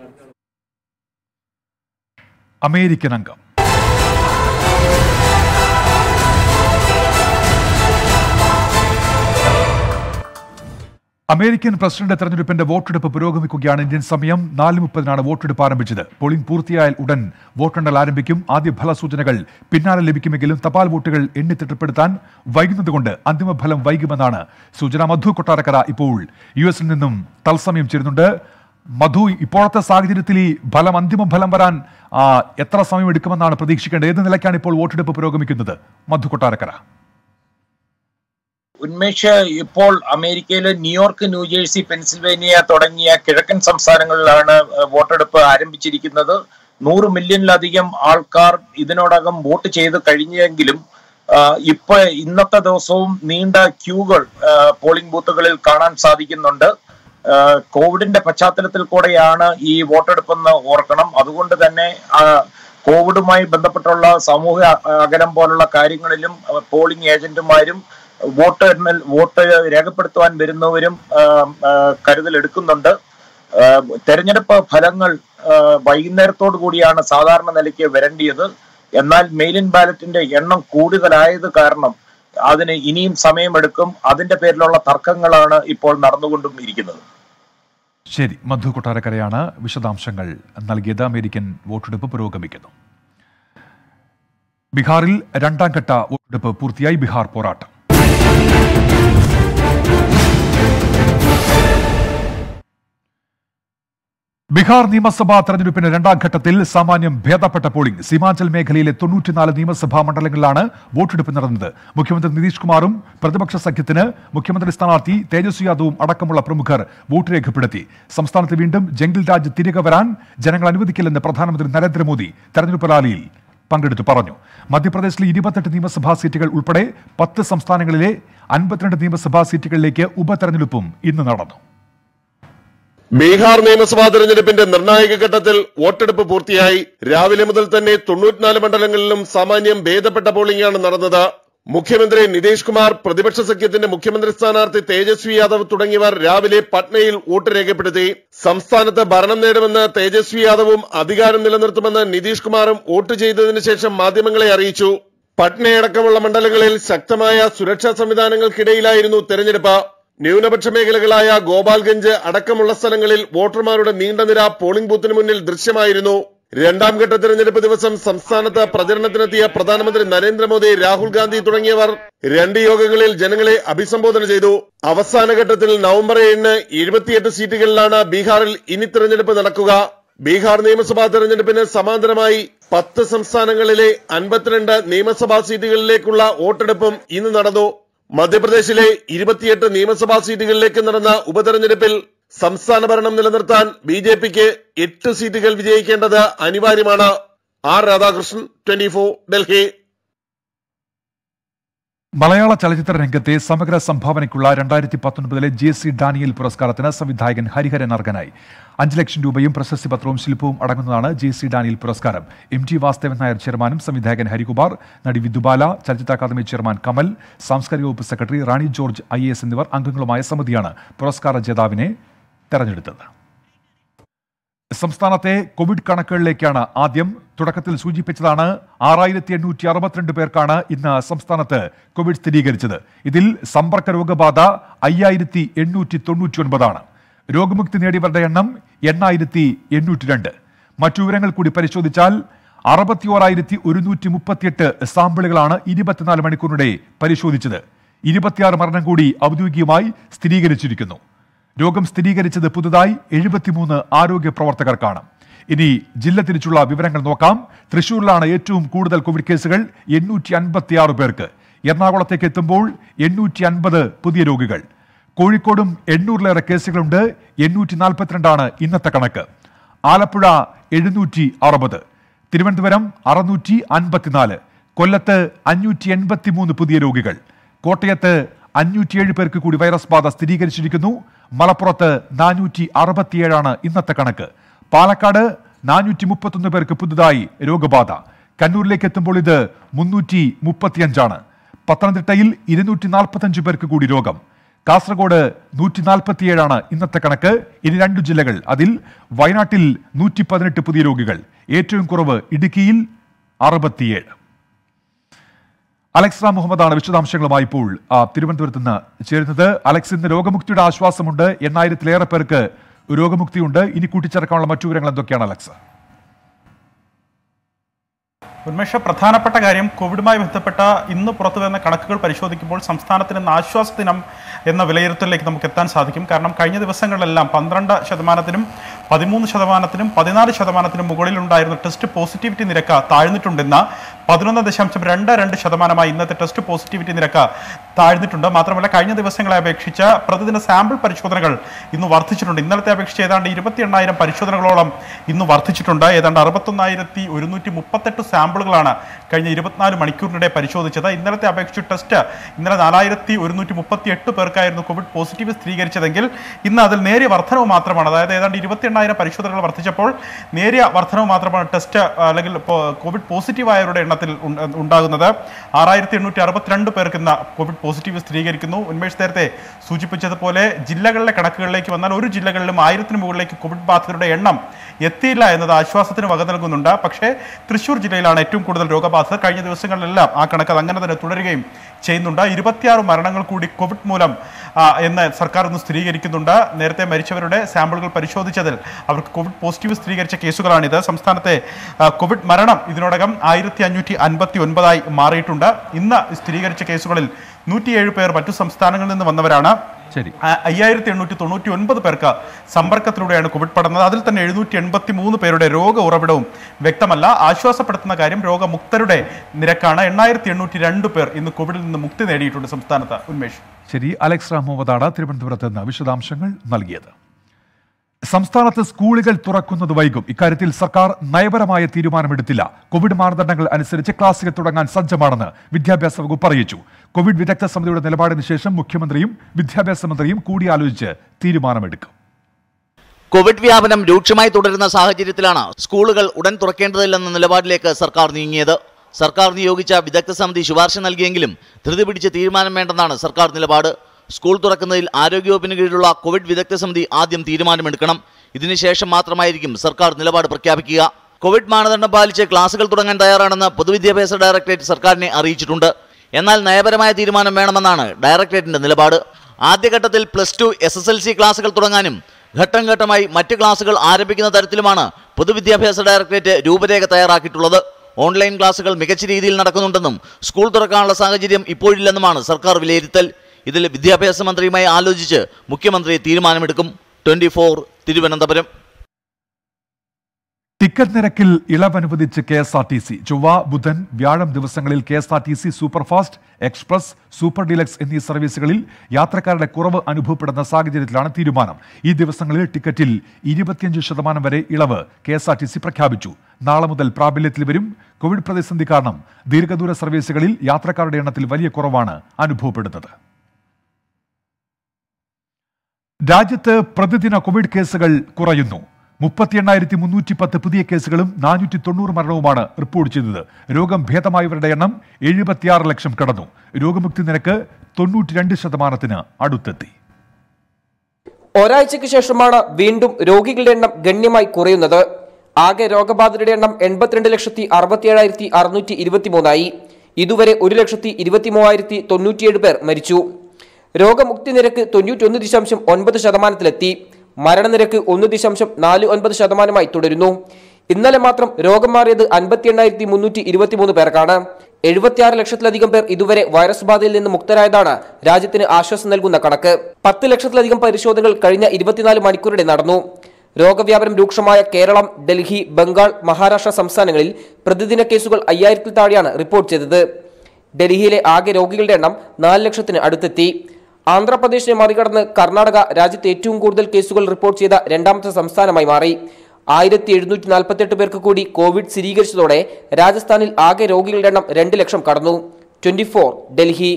American അംഗം അമേരിക്കൻ പ്രസിഡന്റ് തെരഞ്ഞെടുപ്പിന്റെ വോട്ടെടുപ്പ് പുരോഗമിക്കുകയാണ് ഇന്ത്യൻ സമയം നാല് മുപ്പതിനാണ് വോട്ടെടുപ്പ് ആരംഭിച്ചത് പോളിംഗ് പൂർത്തിയായാൽ ഉടൻ വോട്ടെണ്ണൽ ആരംഭിക്കും ആദ്യ ഫലസൂചനകൾ പിന്നാലെ ലഭിക്കുമെങ്കിലും തപാൽ വോട്ടുകൾ എണ്ണിത്തിട്ടപ്പെടുത്താൻ വൈകുന്നതുകൊണ്ട് അന്തിമ ഫലം വൈകുമെന്നാണ് സൂചന മധു കൊട്ടാരക്കര ഇപ്പോൾ യു എസിൽ നിന്നും തത്സമയം ചേരുന്നുണ്ട് മധു ഇപ്പോഴത്തെ സാഹചര്യത്തിൽ ഈ ഫലം അന്തിമ ഫലം വരാൻ ആ, എത്ര സമയം എടുക്കുമെന്നാണ് പ്രതീക്ഷിക്കേണ്ടത് ഏത് നിലയ്ക്കാണ് ഇപ്പോൾ വോട്ടെടുപ്പ് പുരോഗമിക്കുന്നത് മധു കൊട്ടാരക്കര ഉന്മേഷ് ഇപ്പോൾ അമേരിക്കയിലെ ന്യൂയോർക്ക് ന്യൂജേഴ്സി പെൻസിൽവേനിയ തുടങ്ങിയ കിഴക്കൻ സംസ്ഥാനങ്ങളിലാണ് ഏഹ്, വോട്ടെടുപ്പ് ആരംഭിച്ചിരിക്കുന്നത് നൂറ് മില്യണിലധികം ആൾക്കാർ ഇതിനോടകം വോട്ട് ചെയ്ത് കഴിഞ്ഞെങ്കിലും ആഹ്, ഇപ്പൊ ഇന്നത്തെ ദിവസവും നീണ്ട ക്യൂകൾ ആഹ്, പോളിംഗ് ബൂത്തുകളിൽ കാണാൻ സാധിക്കുന്നുണ്ട് ആഹ്, കോവിഡിന്റെ പശ്ചാത്തലത്തിൽ കൂടെയാണ് ഈ വോട്ടെടുപ്പെന്ന് ഓർക്കണം അതുകൊണ്ട് തന്നെ ആഹ്, കോവിഡുമായി ബന്ധപ്പെട്ടുള്ള സമൂഹ അകലം പോലുള്ള കാര്യങ്ങളിലും ആഹ്, പോളിംഗ് ഏജന്റുമാരും വോട്ട് എണ്ണൽ വോട്ട് രേഖപ്പെടുത്തുവാൻ വരുന്നവരും ആഹ്, ആഹ്, കരുതലെടുക്കുന്നുണ്ട് ആഹ്, തെരഞ്ഞെടുപ്പ് ഫലങ്ങൾ ആഹ്, വൈകുന്നേരത്തോടു കൂടിയാണ് സാധാരണ നിലയ്ക്ക് വരേണ്ടിയത് എന്നാൽ മെയിൽ ഇൻ ബാലറ്റിന്റെ എണ്ണം കൂടുതലായത് കാരണം അതിന് ഇനിയും സമയമെടുക്കും അതിന്റെ പേരിലുള്ള തർക്കങ്ങളാണ് ഇപ്പോൾ നടന്നുകൊണ്ടും ഇരിക്കുന്നത് ശരി മധു കൊട്ടാരക്കരയാണ് വിശദാംശങ്ങൾ നൽകിയത് അമേരിക്കൻ വോട്ടെടുപ്പ് പുരോഗമിക്കുന്നു ബീഹാറിൽ രണ്ടാം ഘട്ട വോട്ടെടുപ്പ് പൂർത്തിയായി ബീഹാർ പോരാട്ടം ബീഹാർ നിയമസഭാ തെരഞ്ഞെടുപ്പിന് രണ്ടാം ഘട്ടത്തിൽ സാമാന്യം ഭേദപ്പെട്ട പോളിംഗ് സീമാഞ്ചൽ മേഖലയിലെ തൊണ്ണൂറ്റിനാല് നിയമസഭാ മണ്ഡലങ്ങളിലാണ് വോട്ടെടുപ്പ് നടന്നത് മുഖ്യമന്ത്രി നിതീഷ് കുമാറും പ്രതിപക്ഷ സഖ്യത്തിന് മുഖ്യമന്ത്രി സ്ഥാനാർത്ഥി തേജസ്വി യാദവും അടക്കമുള്ള പ്രമുഖർ വോട്ട് രേഖപ്പെടുത്തി സംസ്ഥാനത്ത് വീണ്ടും ജംഗിൾ രാജ് തിരികെ വരാൻ ജനങ്ങൾ അനുവദിക്കില്ലെന്ന് പ്രധാനമന്ത്രി നരേന്ദ്രമോദി തെരഞ്ഞെടുപ്പ് റാലിയിൽ പങ്കെടുത്തു പറഞ്ഞു മധ്യപ്രദേശിലെ ഇരുപത്തെട്ട് നിയമസഭാ സീറ്റുകൾ ഉൾപ്പെടെ പത്ത് സംസ്ഥാനങ്ങളിലെ അൻപത്തിരണ്ട് നിയമസഭാ സീറ്റുകളിലേക്ക് ഉപതെരഞ്ഞെടുപ്പും ഇന്ന് നടന്നു ബീഹാർ നിയമസഭാ തെരഞ്ഞെടുപ്പിന്റെ നിർണായക ഘട്ടത്തിൽ വോട്ടെടുപ്പ് പൂർത്തിയായി രാവിലെ മുതൽ തന്നെ തൊണ്ണൂറ്റിനാല് മണ്ഡലങ്ങളിലും സാമാന്യം ഭേദപ്പെട്ട പോളിംഗാണ് നടന്നത് മുഖ്യമന്ത്രി നിതീഷ് കുമാർ പ്രതിപക്ഷ സഖ്യത്തിന്റെ മുഖ്യമന്ത്രി സ്ഥാനാർത്ഥി തേജസ്വി യാദവ് തുടങ്ങിയവർ രാവിലെ പട്നയിൽ വോട്ട് രേഖപ്പെടുത്തി സംസ്ഥാനത്ത് ഭരണം നേടുമെന്ന് തേജസ്വി യാദവും അധികാരം നിലനിർത്തുമെന്ന് നിതീഷ് കുമാറും വോട്ട് ചെയ്തതിനു ശേഷം മാധ്യമങ്ങളെ അറിയിച്ചു പട്നയടക്കമുള്ള മണ്ഡലങ്ങളിൽ ശക്തമായ സുരക്ഷാ സംവിധാനങ്ങൾക്കിടയിലായിരുന്നു തെരഞ്ഞെടുപ്പ് ന്യൂനപക്ഷ മേഖലകളായ ഗോപാൽഗഞ്ച് അടക്കമുള്ള സ്ഥലങ്ങളിൽ വോട്ടർമാരുടെ നീണ്ട നിര പോളിംഗ് ബൂത്തിന് മുന്നിൽ ദൃശ്യമായിരുന്നു രണ്ടാം ഘട്ട തെരഞ്ഞെടുപ്പ് ദിവസം സംസ്ഥാനത്ത് പ്രചരണത്തിനെത്തിയ പ്രധാനമന്ത്രി നരേന്ദ്രമോദി രാഹുൽ ഗാന്ധി തുടങ്ങിയവർ രണ്ട് യോഗങ്ങളിൽ ജനങ്ങളെ അഭിസംബോധന ചെയ്തു അവസാന ഘട്ടത്തിൽ നവംബർ ഏഴിന് എഴുപത്തിയെട്ട് സീറ്റുകളിലാണ് ബീഹാറിൽ ഇനി തെരഞ്ഞെടുപ്പ് നടക്കുക ബീഹാർ നിയമസഭാ തെരഞ്ഞെടുപ്പിന് സമാന്തരമായി പത്ത് സംസ്ഥാനങ്ങളിലെ അൻപത്തിരണ്ട് നിയമസഭാ സീറ്റുകളിലേക്കുള്ള വോട്ടെടുപ്പും ഇന്ന് നടന്നു മധ്യപ്രദേശിലെ ഇരുപത്തിയെട്ട് നിയമസഭാ സീറ്റുകളിലേക്ക് നടന്ന ഉപതെരഞ്ഞെടുപ്പിൽ സംസ്ഥാന ഭരണം നിലനിർത്താൻ ബി ജെ പിക്ക് എട്ട് സീറ്റുകൾ വിജയിക്കേണ്ടത് അനിവാര്യമാണ് ആർ രാധാകൃഷ്ണൻ ട്വന്റി ഡൽഹി മലയാള ചലച്ചിത്ര രംഗത്തെ സമഗ്ര സംഭാവനയ്ക്കുള്ള രണ്ടായിരത്തി പത്തൊൻപതിലെ ജെ സി ഡാനിയൽ പുരസ്കാരത്തിന് സംവിധായകൻ ഹരിഹരൻ അർഹനായി അഞ്ച് ലക്ഷം രൂപയും പ്രശസ്തി പത്രവും ശില്പവും അടങ്ങുന്നതാണ് ജെ സി ഡാനിയൽ പുരസ്കാരം എം ടി വാസുദേവൻ നായർ ചെയർമാനും സംവിധായകൻ ഹരികുമാർ നടി വിദുബാല ചലച്ചിത്ര അക്കാദമി ചെയർമാൻ കമൽ സാംസ്കാരിക വകുപ്പ് സെക്രട്ടറി റാണി ജോർജ് ഐ എന്നിവർ അംഗങ്ങളുമായ സമിതിയാണ് പുരസ്കാര ജേതാവിനെ തെരഞ്ഞെടുത്തത് സംസ്ഥാനത്തെ കോവിഡ് കണക്കുകളിലേക്കാണ് ആദ്യം തുടക്കത്തിൽ സൂചിപ്പിച്ചതാണ് ആറായിരത്തി എണ്ണൂറ്റി അറുപത്തിരണ്ട് പേർക്കാണ് ഇന്ന് സംസ്ഥാനത്ത് കോവിഡ് സ്ഥിരീകരിച്ചത് ഇതിൽ സമ്പർക്ക രോഗബാധ അയ്യായിരത്തി എണ്ണൂറ്റി തൊണ്ണൂറ്റി ഒൻപതാണ് രോഗമുക്തി നേടിയവരുടെ എണ്ണം എണ്ണായിരത്തി എണ്ണൂറ്റി രണ്ട് മറ്റു വിവരങ്ങൾ കൂടി പരിശോധിച്ചാൽ അറുപത്തി ഓരായിരത്തി ഒരുന്നൂറ്റി മുപ്പത്തിയെട്ട് സാമ്പിളുകളാണ് ഇരുപത്തിനാല് മണിക്കൂറിനിടെ പരിശോധിച്ചത് ഇരുപത്തിയാറ് മരണം കൂടി ഔദ്യോഗികമായി സ്ഥിരീകരിച്ചിരിക്കുന്നു രോഗം സ്ഥിരീകരിച്ചത് പുതുതായി എഴുപത്തിമൂന്ന് ആരോഗ്യ പ്രവർത്തകർക്കാണ് ഇനി ജില്ല തിരിച്ചുള്ള വിവരങ്ങൾ നോക്കാം തൃശൂരിലാണ് ഏറ്റവും കൂടുതൽ കോവിഡ് കേസുകൾ എണ്ണൂറ്റി അൻപത്തിയാറ് പേർക്ക് എറണാകുളത്തേക്ക് എത്തുമ്പോൾ എണ്ണൂറ്റി അൻപത് പുതിയ രോഗികൾ കോഴിക്കോടും എണ്ണൂറിലേറെ കേസുകളുണ്ട് എണ്ണൂറ്റി നാൽപ്പത്തിരണ്ടാണ് ഇന്നത്തെ കണക്ക് ആലപ്പുഴ എഴുന്നൂറ്റി അറുപത് തിരുവനന്തപുരം അറുന്നൂറ്റി അൻപത്തിനാല് കൊല്ലത്ത് അഞ്ഞൂറ്റി എൺപത്തിമൂന്ന് പുതിയ രോഗികൾ കോട്ടയത്ത് അഞ്ഞൂറ്റിയേഴ് പേർക്ക് കൂടി വൈറസ് ബാധ സ്ഥിരീകരിച്ചിരിക്കുന്നു മലപ്പുറത്ത് നാനൂറ്റി അറുപത്തിയേഴാണ് ഇന്നത്തെ കണക്ക് പാലക്കാട് നാനൂറ്റി മുപ്പത്തൊന്ന് പേർക്ക് പുതുതായി രോഗബാധ കണ്ണൂരിലേക്ക് എത്തുമ്പോൾ ഇത് മുന്നൂറ്റി മുപ്പത്തിയഞ്ചാണ് പത്തനംതിട്ടയിൽ ഇരുന്നൂറ്റി നാൽപ്പത്തഞ്ച് പേർക്ക് കൂടി രോഗം കാസർഗോഡ് നൂറ്റി നാൽപ്പത്തിയേഴാണ് ഇന്നത്തെ കണക്ക് ഇനി രണ്ടു ജില്ലകൾ അതിൽ വയനാട്ടിൽ നൂറ്റി പതിനെട്ട് പുതിയ രോഗികൾ ഏറ്റവും കുറവ് ഇടുക്കിയിൽ അറുപത്തിയേഴ് അലക്സ് റാം മുഹമ്മദാണ് വിശദാംശങ്ങളുമായി ഇപ്പോൾ ആ, തിരുവനന്തപുരത്ത് നിന്ന് ചേരുന്നത് അലക്സ് ഇന്ന് രോഗമുക്തിയുടെ ആശ്വാസമുണ്ട് എണ്ണായിരത്തിലേറെ പേർക്ക് രോഗമുക്തിയുണ്ട് ഇനി കൂട്ടിച്ചേർക്കാനുള്ള മറ്റു വിവരങ്ങൾ എന്തൊക്കെയാണ് അലക്സ് ഉന്മേഷ പ്രധാനപ്പെട്ട കാര്യം കോവിഡുമായി ബന്ധപ്പെട്ട ഇന്ന് പുറത്തു വരുന്ന കണക്കുകൾ പരിശോധിക്കുമ്പോൾ സംസ്ഥാനത്തിന് ഇന്ന് ആശ്വാസ ദിനം എന്ന വിലയിരുത്തലിലേക്ക് നമുക്ക് എത്താൻ സാധിക്കും കാരണം കഴിഞ്ഞ ദിവസങ്ങളിലെല്ലാം പന്ത്രണ്ട് ശതമാനത്തിനും പതിമൂന്ന് ശതമാനത്തിനും പതിനാല് ശതമാനത്തിനും മുകളിലുണ്ടായിരുന്ന ടെസ്റ്റ് പോസിറ്റിവിറ്റി നിരക്ക് താഴ്ന്നിട്ടുണ്ടെന്ന് പതിനൊന്ന് ദശാംശം രണ്ട് രണ്ട് ശതമാനമായി ഇന്നത്തെ ടെസ്റ്റ് പോസിറ്റിവിറ്റി നിരക്ക് താഴ്ന്നിട്ടുണ്ട് മാത്രമല്ല കഴിഞ്ഞ ദിവസങ്ങളെ അപേക്ഷിച്ച് പ്രതിദിന സാമ്പിൾ പരിശോധനകൾ ഇന്ന് വർദ്ധിച്ചിട്ടുണ്ട് ഇന്നലത്തെ അപേക്ഷിച്ച് ഏതാണ്ട് ഇരുപത്തി എണ്ണായിരം പരിശോധനകളോളം ഇന്ന് വർദ്ധിച്ചിട്ടുണ്ട് ഏതാണ്ട് അറുപത്തൊന്നായിരത്തി ഒരുന്നൂറ്റി മുപ്പത്തെട്ട് സാമ്പിളുകളാണ് കഴിഞ്ഞ ഇരുപത്തിനാല് മണിക്കൂറിനിടെ പരിശോധിച്ചത് ഇന്നലത്തെ അപേക്ഷിച്ച് ടെസ്റ്റ് ഇന്നലെ നാലായിരത്തി ഒരുന്നൂറ്റി മുപ്പത്തി എട്ട് പേർക്കായിരുന്നു കോവിഡ് പോസിറ്റീവ് സ്ഥിരീകരിച്ചതെങ്കിൽ ഇന്ന് അതിൽ നേരിയ വർധനവ് മാത്രമാണ് അതായത് ഏതാണ്ട് ഇരുപത്തി എണ്ണായിരം പരിശോധനകൾ വർദ്ധിച്ചപ്പോൾ നേരിയ വർധനവ് മാത്രമാണ് ടെസ്റ്റ് അല്ലെങ്കിൽ പോ- കോവിഡ് പോസിറ്റീവായവരുടെ എണ്ണത്തിൽ ഉണ്ട- ഉണ്ടാകുന്നത് ആറായിരത്തി എണ്ണൂറ്റി അറുപത്തിരണ്ട് പേർക്ക് ഇന്ന് കോവിഡ് പോസിറ്റീവ് സ്ഥിരീകരിക്കുന്നു ഉന്മേഷ് നേരത്തെ സൂചിപ്പിച്ചതുപോലെ ജില്ലകളിലെ കണക്കുകളിലേക്ക് വന്നാൽ ഒരു ജില്ലകളിലും ആയിരത്തിന് മുകളിലേക്ക് കോവിഡ് ബാധിതരുടെ എണ്ണം എത്തിയില്ല എന്നത് ആശ്വാസത്തിന് വക നൽകുന്നുണ്ട് പക്ഷേ തൃശൂർ ജില്ലയിലാണ് ഏറ്റവും കൂടുതൽ രോഗബാധിതർ കഴിഞ്ഞ ദിവസങ്ങളിലെല്ലാം ആ കണക്ക് അത് അങ്ങനെ തന്നെ തുടരുകയും ചെയ്യുന്നുണ്ട് ഇരുപത്തിയാറ് മരണങ്ങൾ കൂടി കോവിഡ് മൂലം ആ, എന്ന് സർക്കാർ ഇന്ന് സ്ഥിരീകരിക്കുന്നുണ്ട് നേരത്തെ മരിച്ചവരുടെ സാമ്പിളുകൾ പരിശോധിച്ചതിൽ അവർക്ക് കോവിഡ് പോസിറ്റീവ് സ്ഥിരീകരിച്ച കേസുകളാണിത് സംസ്ഥാനത്തെ ആ, കോവിഡ് മരണം ഇതിനോടകം ആയിരത്തി അഞ്ഞൂറ്റി അൻപത്തി ഒൻപതായി മാറിയിട്ടുണ്ട് ഇന്ന് സ്ഥിരീകരിച്ച കേസുകളിൽ നൂറ്റിയേഴ് പേർ മറ്റു സംസ്ഥാനങ്ങളിൽ നിന്ന് വന്നവരാണ് ശരി അയ്യായിരത്തി എണ്ണൂറ്റി തൊണ്ണൂറ്റി ഒൻപത് പേർക്ക് സമ്പർക്കത്തിലൂടെയാണ് കോവിഡ് പടർന്നത് അതിൽ തന്നെ എഴുന്നൂറ്റി എൺപത്തി മൂന്ന് പേരുടെ രോഗ ഉറവിടവും വ്യക്തമല്ല ആശ്വാസപ്പെടുത്തുന്ന കാര്യം രോഗമുക്തരുടെ നിരക്കാണ് എണ്ണായിരത്തി എണ്ണൂറ്റി രണ്ട് പേർ ഇന്ന് കോവിഡിൽ നിന്ന് മുക്തി നേടിയിട്ടുണ്ട് സംസ്ഥാനത്ത് ഉന്മേഷ് ശരി അലക്സ് റാം മുഹമ്മദാണ് തിരുവനന്തപുരത്ത് നിന്ന് വിശദാംശങ്ങൾ നൽകിയത് സംസ്ഥാനത്ത് സ്കൂളുകൾ തുറക്കുന്നത് വൈകും ഇക്കാര്യത്തിൽ സർക്കാർ നയപരമായ തീരുമാനമെടുത്തില്ല കോവിഡ് മാനദണ്ഡങ്ങൾ അനുസരിച്ച് ക്ലാസുകൾ തുടങ്ങാൻ സജ്ജമാണെന്ന് വിദ്യാഭ്യാസ വകുപ്പ് അറിയിച്ചു കോവിഡ് വിദഗ്ധ സമിതിയുടെ നിലപാടിന് ശേഷം മുഖ്യമന്ത്രിയും വിദ്യാഭ്യാസ മന്ത്രിയും കൂടിയാലോചിച്ച് തീരുമാനമെടുക്കും കോവിഡ് വ്യാപനം രൂക്ഷമായി തുടരുന്ന സാഹചര്യത്തിലാണ് സ്കൂളുകൾ ഉടൻ തുറക്കേണ്ടതില്ലെന്ന നിലപാടിലേക്ക് സർക്കാർ നീങ്ങിയത് സർക്കാർ നിയോഗിച്ച വിദഗ്ധ സമിതി ശുപാർശ നൽകിയെങ്കിലും ധൃതി പിടിച്ച് തീരുമാനം വേണ്ടെന്നാണ് സർക്കാർ നിലപാട് സ്കൂൾ തുറക്കുന്നതിൽ ആരോഗ്യവകുപ്പിന് കീഴിലുള്ള കോവിഡ് വിദഗ്ധ സമിതി ആദ്യം തീരുമാനമെടുക്കണം ഇതിനുശേഷം മാത്രമായിരിക്കും സർക്കാർ നിലപാട് പ്രഖ്യാപിക്കുക കോവിഡ് മാനദണ്ഡം പാലിച്ച് ക്ലാസുകൾ തുടങ്ങാൻ തയ്യാറാണെന്ന് പൊതുവിദ്യാഭ്യാസ ഡയറക്ടറേറ്റ് സർക്കാരിനെ അറിയിച്ചിട്ടുണ്ട് എന്നാൽ നയപരമായ തീരുമാനം വേണമെന്നാണ് ഡയറക്ടറേറ്റിന്റെ നിലപാട് ആദ്യഘട്ടത്തിൽ plus two S S L C ക്ലാസുകൾ തുടങ്ങാനും ഘട്ടം ഘട്ടമായി മറ്റ് ക്ലാസുകൾ ആരംഭിക്കുന്ന തരത്തിലുമാണ് പൊതുവിദ്യാഭ്യാസ ഡയറക്ടറേറ്റ് രൂപരേഖ തയ്യാറാക്കിയിട്ടുള്ളത് ഓൺലൈൻ ക്ലാസുകൾ മികച്ച രീതിയിൽ നടക്കുന്നുണ്ടെന്നും സ്കൂൾ തുറക്കാനുള്ള സാഹചര്യം ഇപ്പോഴില്ലെന്നുമാണ് സർക്കാർ വിലയിരുത്തൽ ഇതിൽ വിദ്യാഭ്യാസ മന്ത്രിയുമായി ആലോചിച്ച് മുഖ്യമന്ത്രി തീരുമാനമെടുക്കും ട്വന്റി തിരുവനന്തപുരം ടിക്കറ്റ് നിരക്കിൽ ഇളവനുവദിച്ച് K S R T C ചൊവ്വ ബുധൻ വ്യാഴം ദിവസങ്ങളിൽ K S R T C superfast express super deluxe എന്നീ സർവീസുകളിൽ യാത്രക്കാരുടെ കുറവ് അനുഭവപ്പെടുന്ന സാഹചര്യത്തിലാണ് തീരുമാനം ഈ ദിവസങ്ങളിൽ ടിക്കറ്റിൽ ഇരുപത്തിയഞ്ച് ശതമാനം വരെ ഇളവ് K S R T C പ്രഖ്യാപിച്ചു നാളെ മുതൽ പ്രാബല്യത്തിൽ വരും കോവിഡ് പ്രതിസന്ധി കാരണം ദീർഘദൂര സർവീസുകളിൽ യാത്രക്കാരുടെ എണ്ണത്തിൽ വലിയ കുറവാണ് അനുഭവപ്പെടുന്നത് രാജ്യത്ത് പ്രതിദിന കോവിഡ് കേസുകൾ കുറയുന്നു മുപ്പത്തി എണ്ണായിരത്തി മുന്നൂറ്റി പത്ത് പുതിയ കേസുകളും നാനൂറ്റി തൊണ്ണൂറ് മരണവുമാണ് റിപ്പോർട്ട് ചെയ്തത് രോഗം ഭേദമായവരുടെ എണ്ണം എഴുപത്തിയാറ് ലക്ഷം കടന്നു രോഗമുക്തി നിരക്ക് തൊണ്ണൂറ്റി രണ്ട് ശതമാനത്തിന് അടുത്തെത്തി ഒരാഴ്ചയ്ക്ക് ശേഷമാണ് വീണ്ടും രോഗികളുടെ എണ്ണം ഗണ്യമായി കുറയുന്നത് ആകെ രോഗബാധിതരുടെ എണ്ണം എൺപത്തിരണ്ട് ലക്ഷത്തി അറുപത്തിയേഴായിരത്തി അറുന്നൂറ്റി ഇരുപത്തിമൂന്നായി ഇതുവരെ ഒരു ലക്ഷത്തി ഇരുപത്തി മൂവായിരത്തി തൊണ്ണൂറ്റിയേഴ് പേർ മരിച്ചു രോഗമുക്തി നിരക്ക് തൊണ്ണൂറ്റൊന്ന് ദശാംശം ഒൻപത് ശതമാനത്തിലെത്തി മരണനിരക്ക് ഒന്ന് ദശാംശം നാല് ഒൻപത് ശതമാനമായി തുടരുന്നു ഇന്നലെ മാത്രം രോഗം മാറിയത് അൻപത്തി എണ്ണായിരത്തി മുന്നൂറ്റി ഇരുപത്തിമൂന്ന് പേർക്കാണ് എഴുപത്തിയാറ് ലക്ഷത്തിലധികം പേർ ഇതുവരെ വൈറസ് ബാധയിൽ നിന്ന് മുക്തരായതാണ് രാജ്യത്തിന് ആശ്വാസം നൽകുന്ന കണക്ക് പത്ത് ലക്ഷത്തിലധികം പരിശോധനകൾ കഴിഞ്ഞ ഇരുപത്തിനാല് മണിക്കൂറിടെ നടന്നു രോഗവ്യാപനം രൂക്ഷമായ കേരളം ഡൽഹി ബംഗാൾ മഹാരാഷ്ട്ര സംസ്ഥാനങ്ങളിൽ പ്രതിദിന കേസുകൾ അയ്യായിരത്തിൽ താഴെയാണ് റിപ്പോർട്ട് ചെയ്തത് ഡൽഹിയിലെ ആകെ രോഗികളുടെ എണ്ണം നാല് ലക്ഷത്തിന് അടുത്തെത്തി ആന്ധ്രാപ്രദേശിനെ മറികടന്ന് കർണാടക രാജ്യത്ത് ഏറ്റവും കൂടുതൽ കേസുകൾ റിപ്പോർട്ട് ചെയ്ത രണ്ടാമത്തെ സംസ്ഥാനമായി മാറി ആയിരത്തി എഴുന്നൂറ്റി നാൽപ്പത്തെട്ട് പേർക്ക് കൂടി കോവിഡ് സ്ഥിരീകരിച്ചതോടെ രാജസ്ഥാനിൽ ആകെ രോഗികളുടെ എണ്ണം രണ്ട് ലക്ഷം കടന്നു ട്വന്റി ഡൽഹി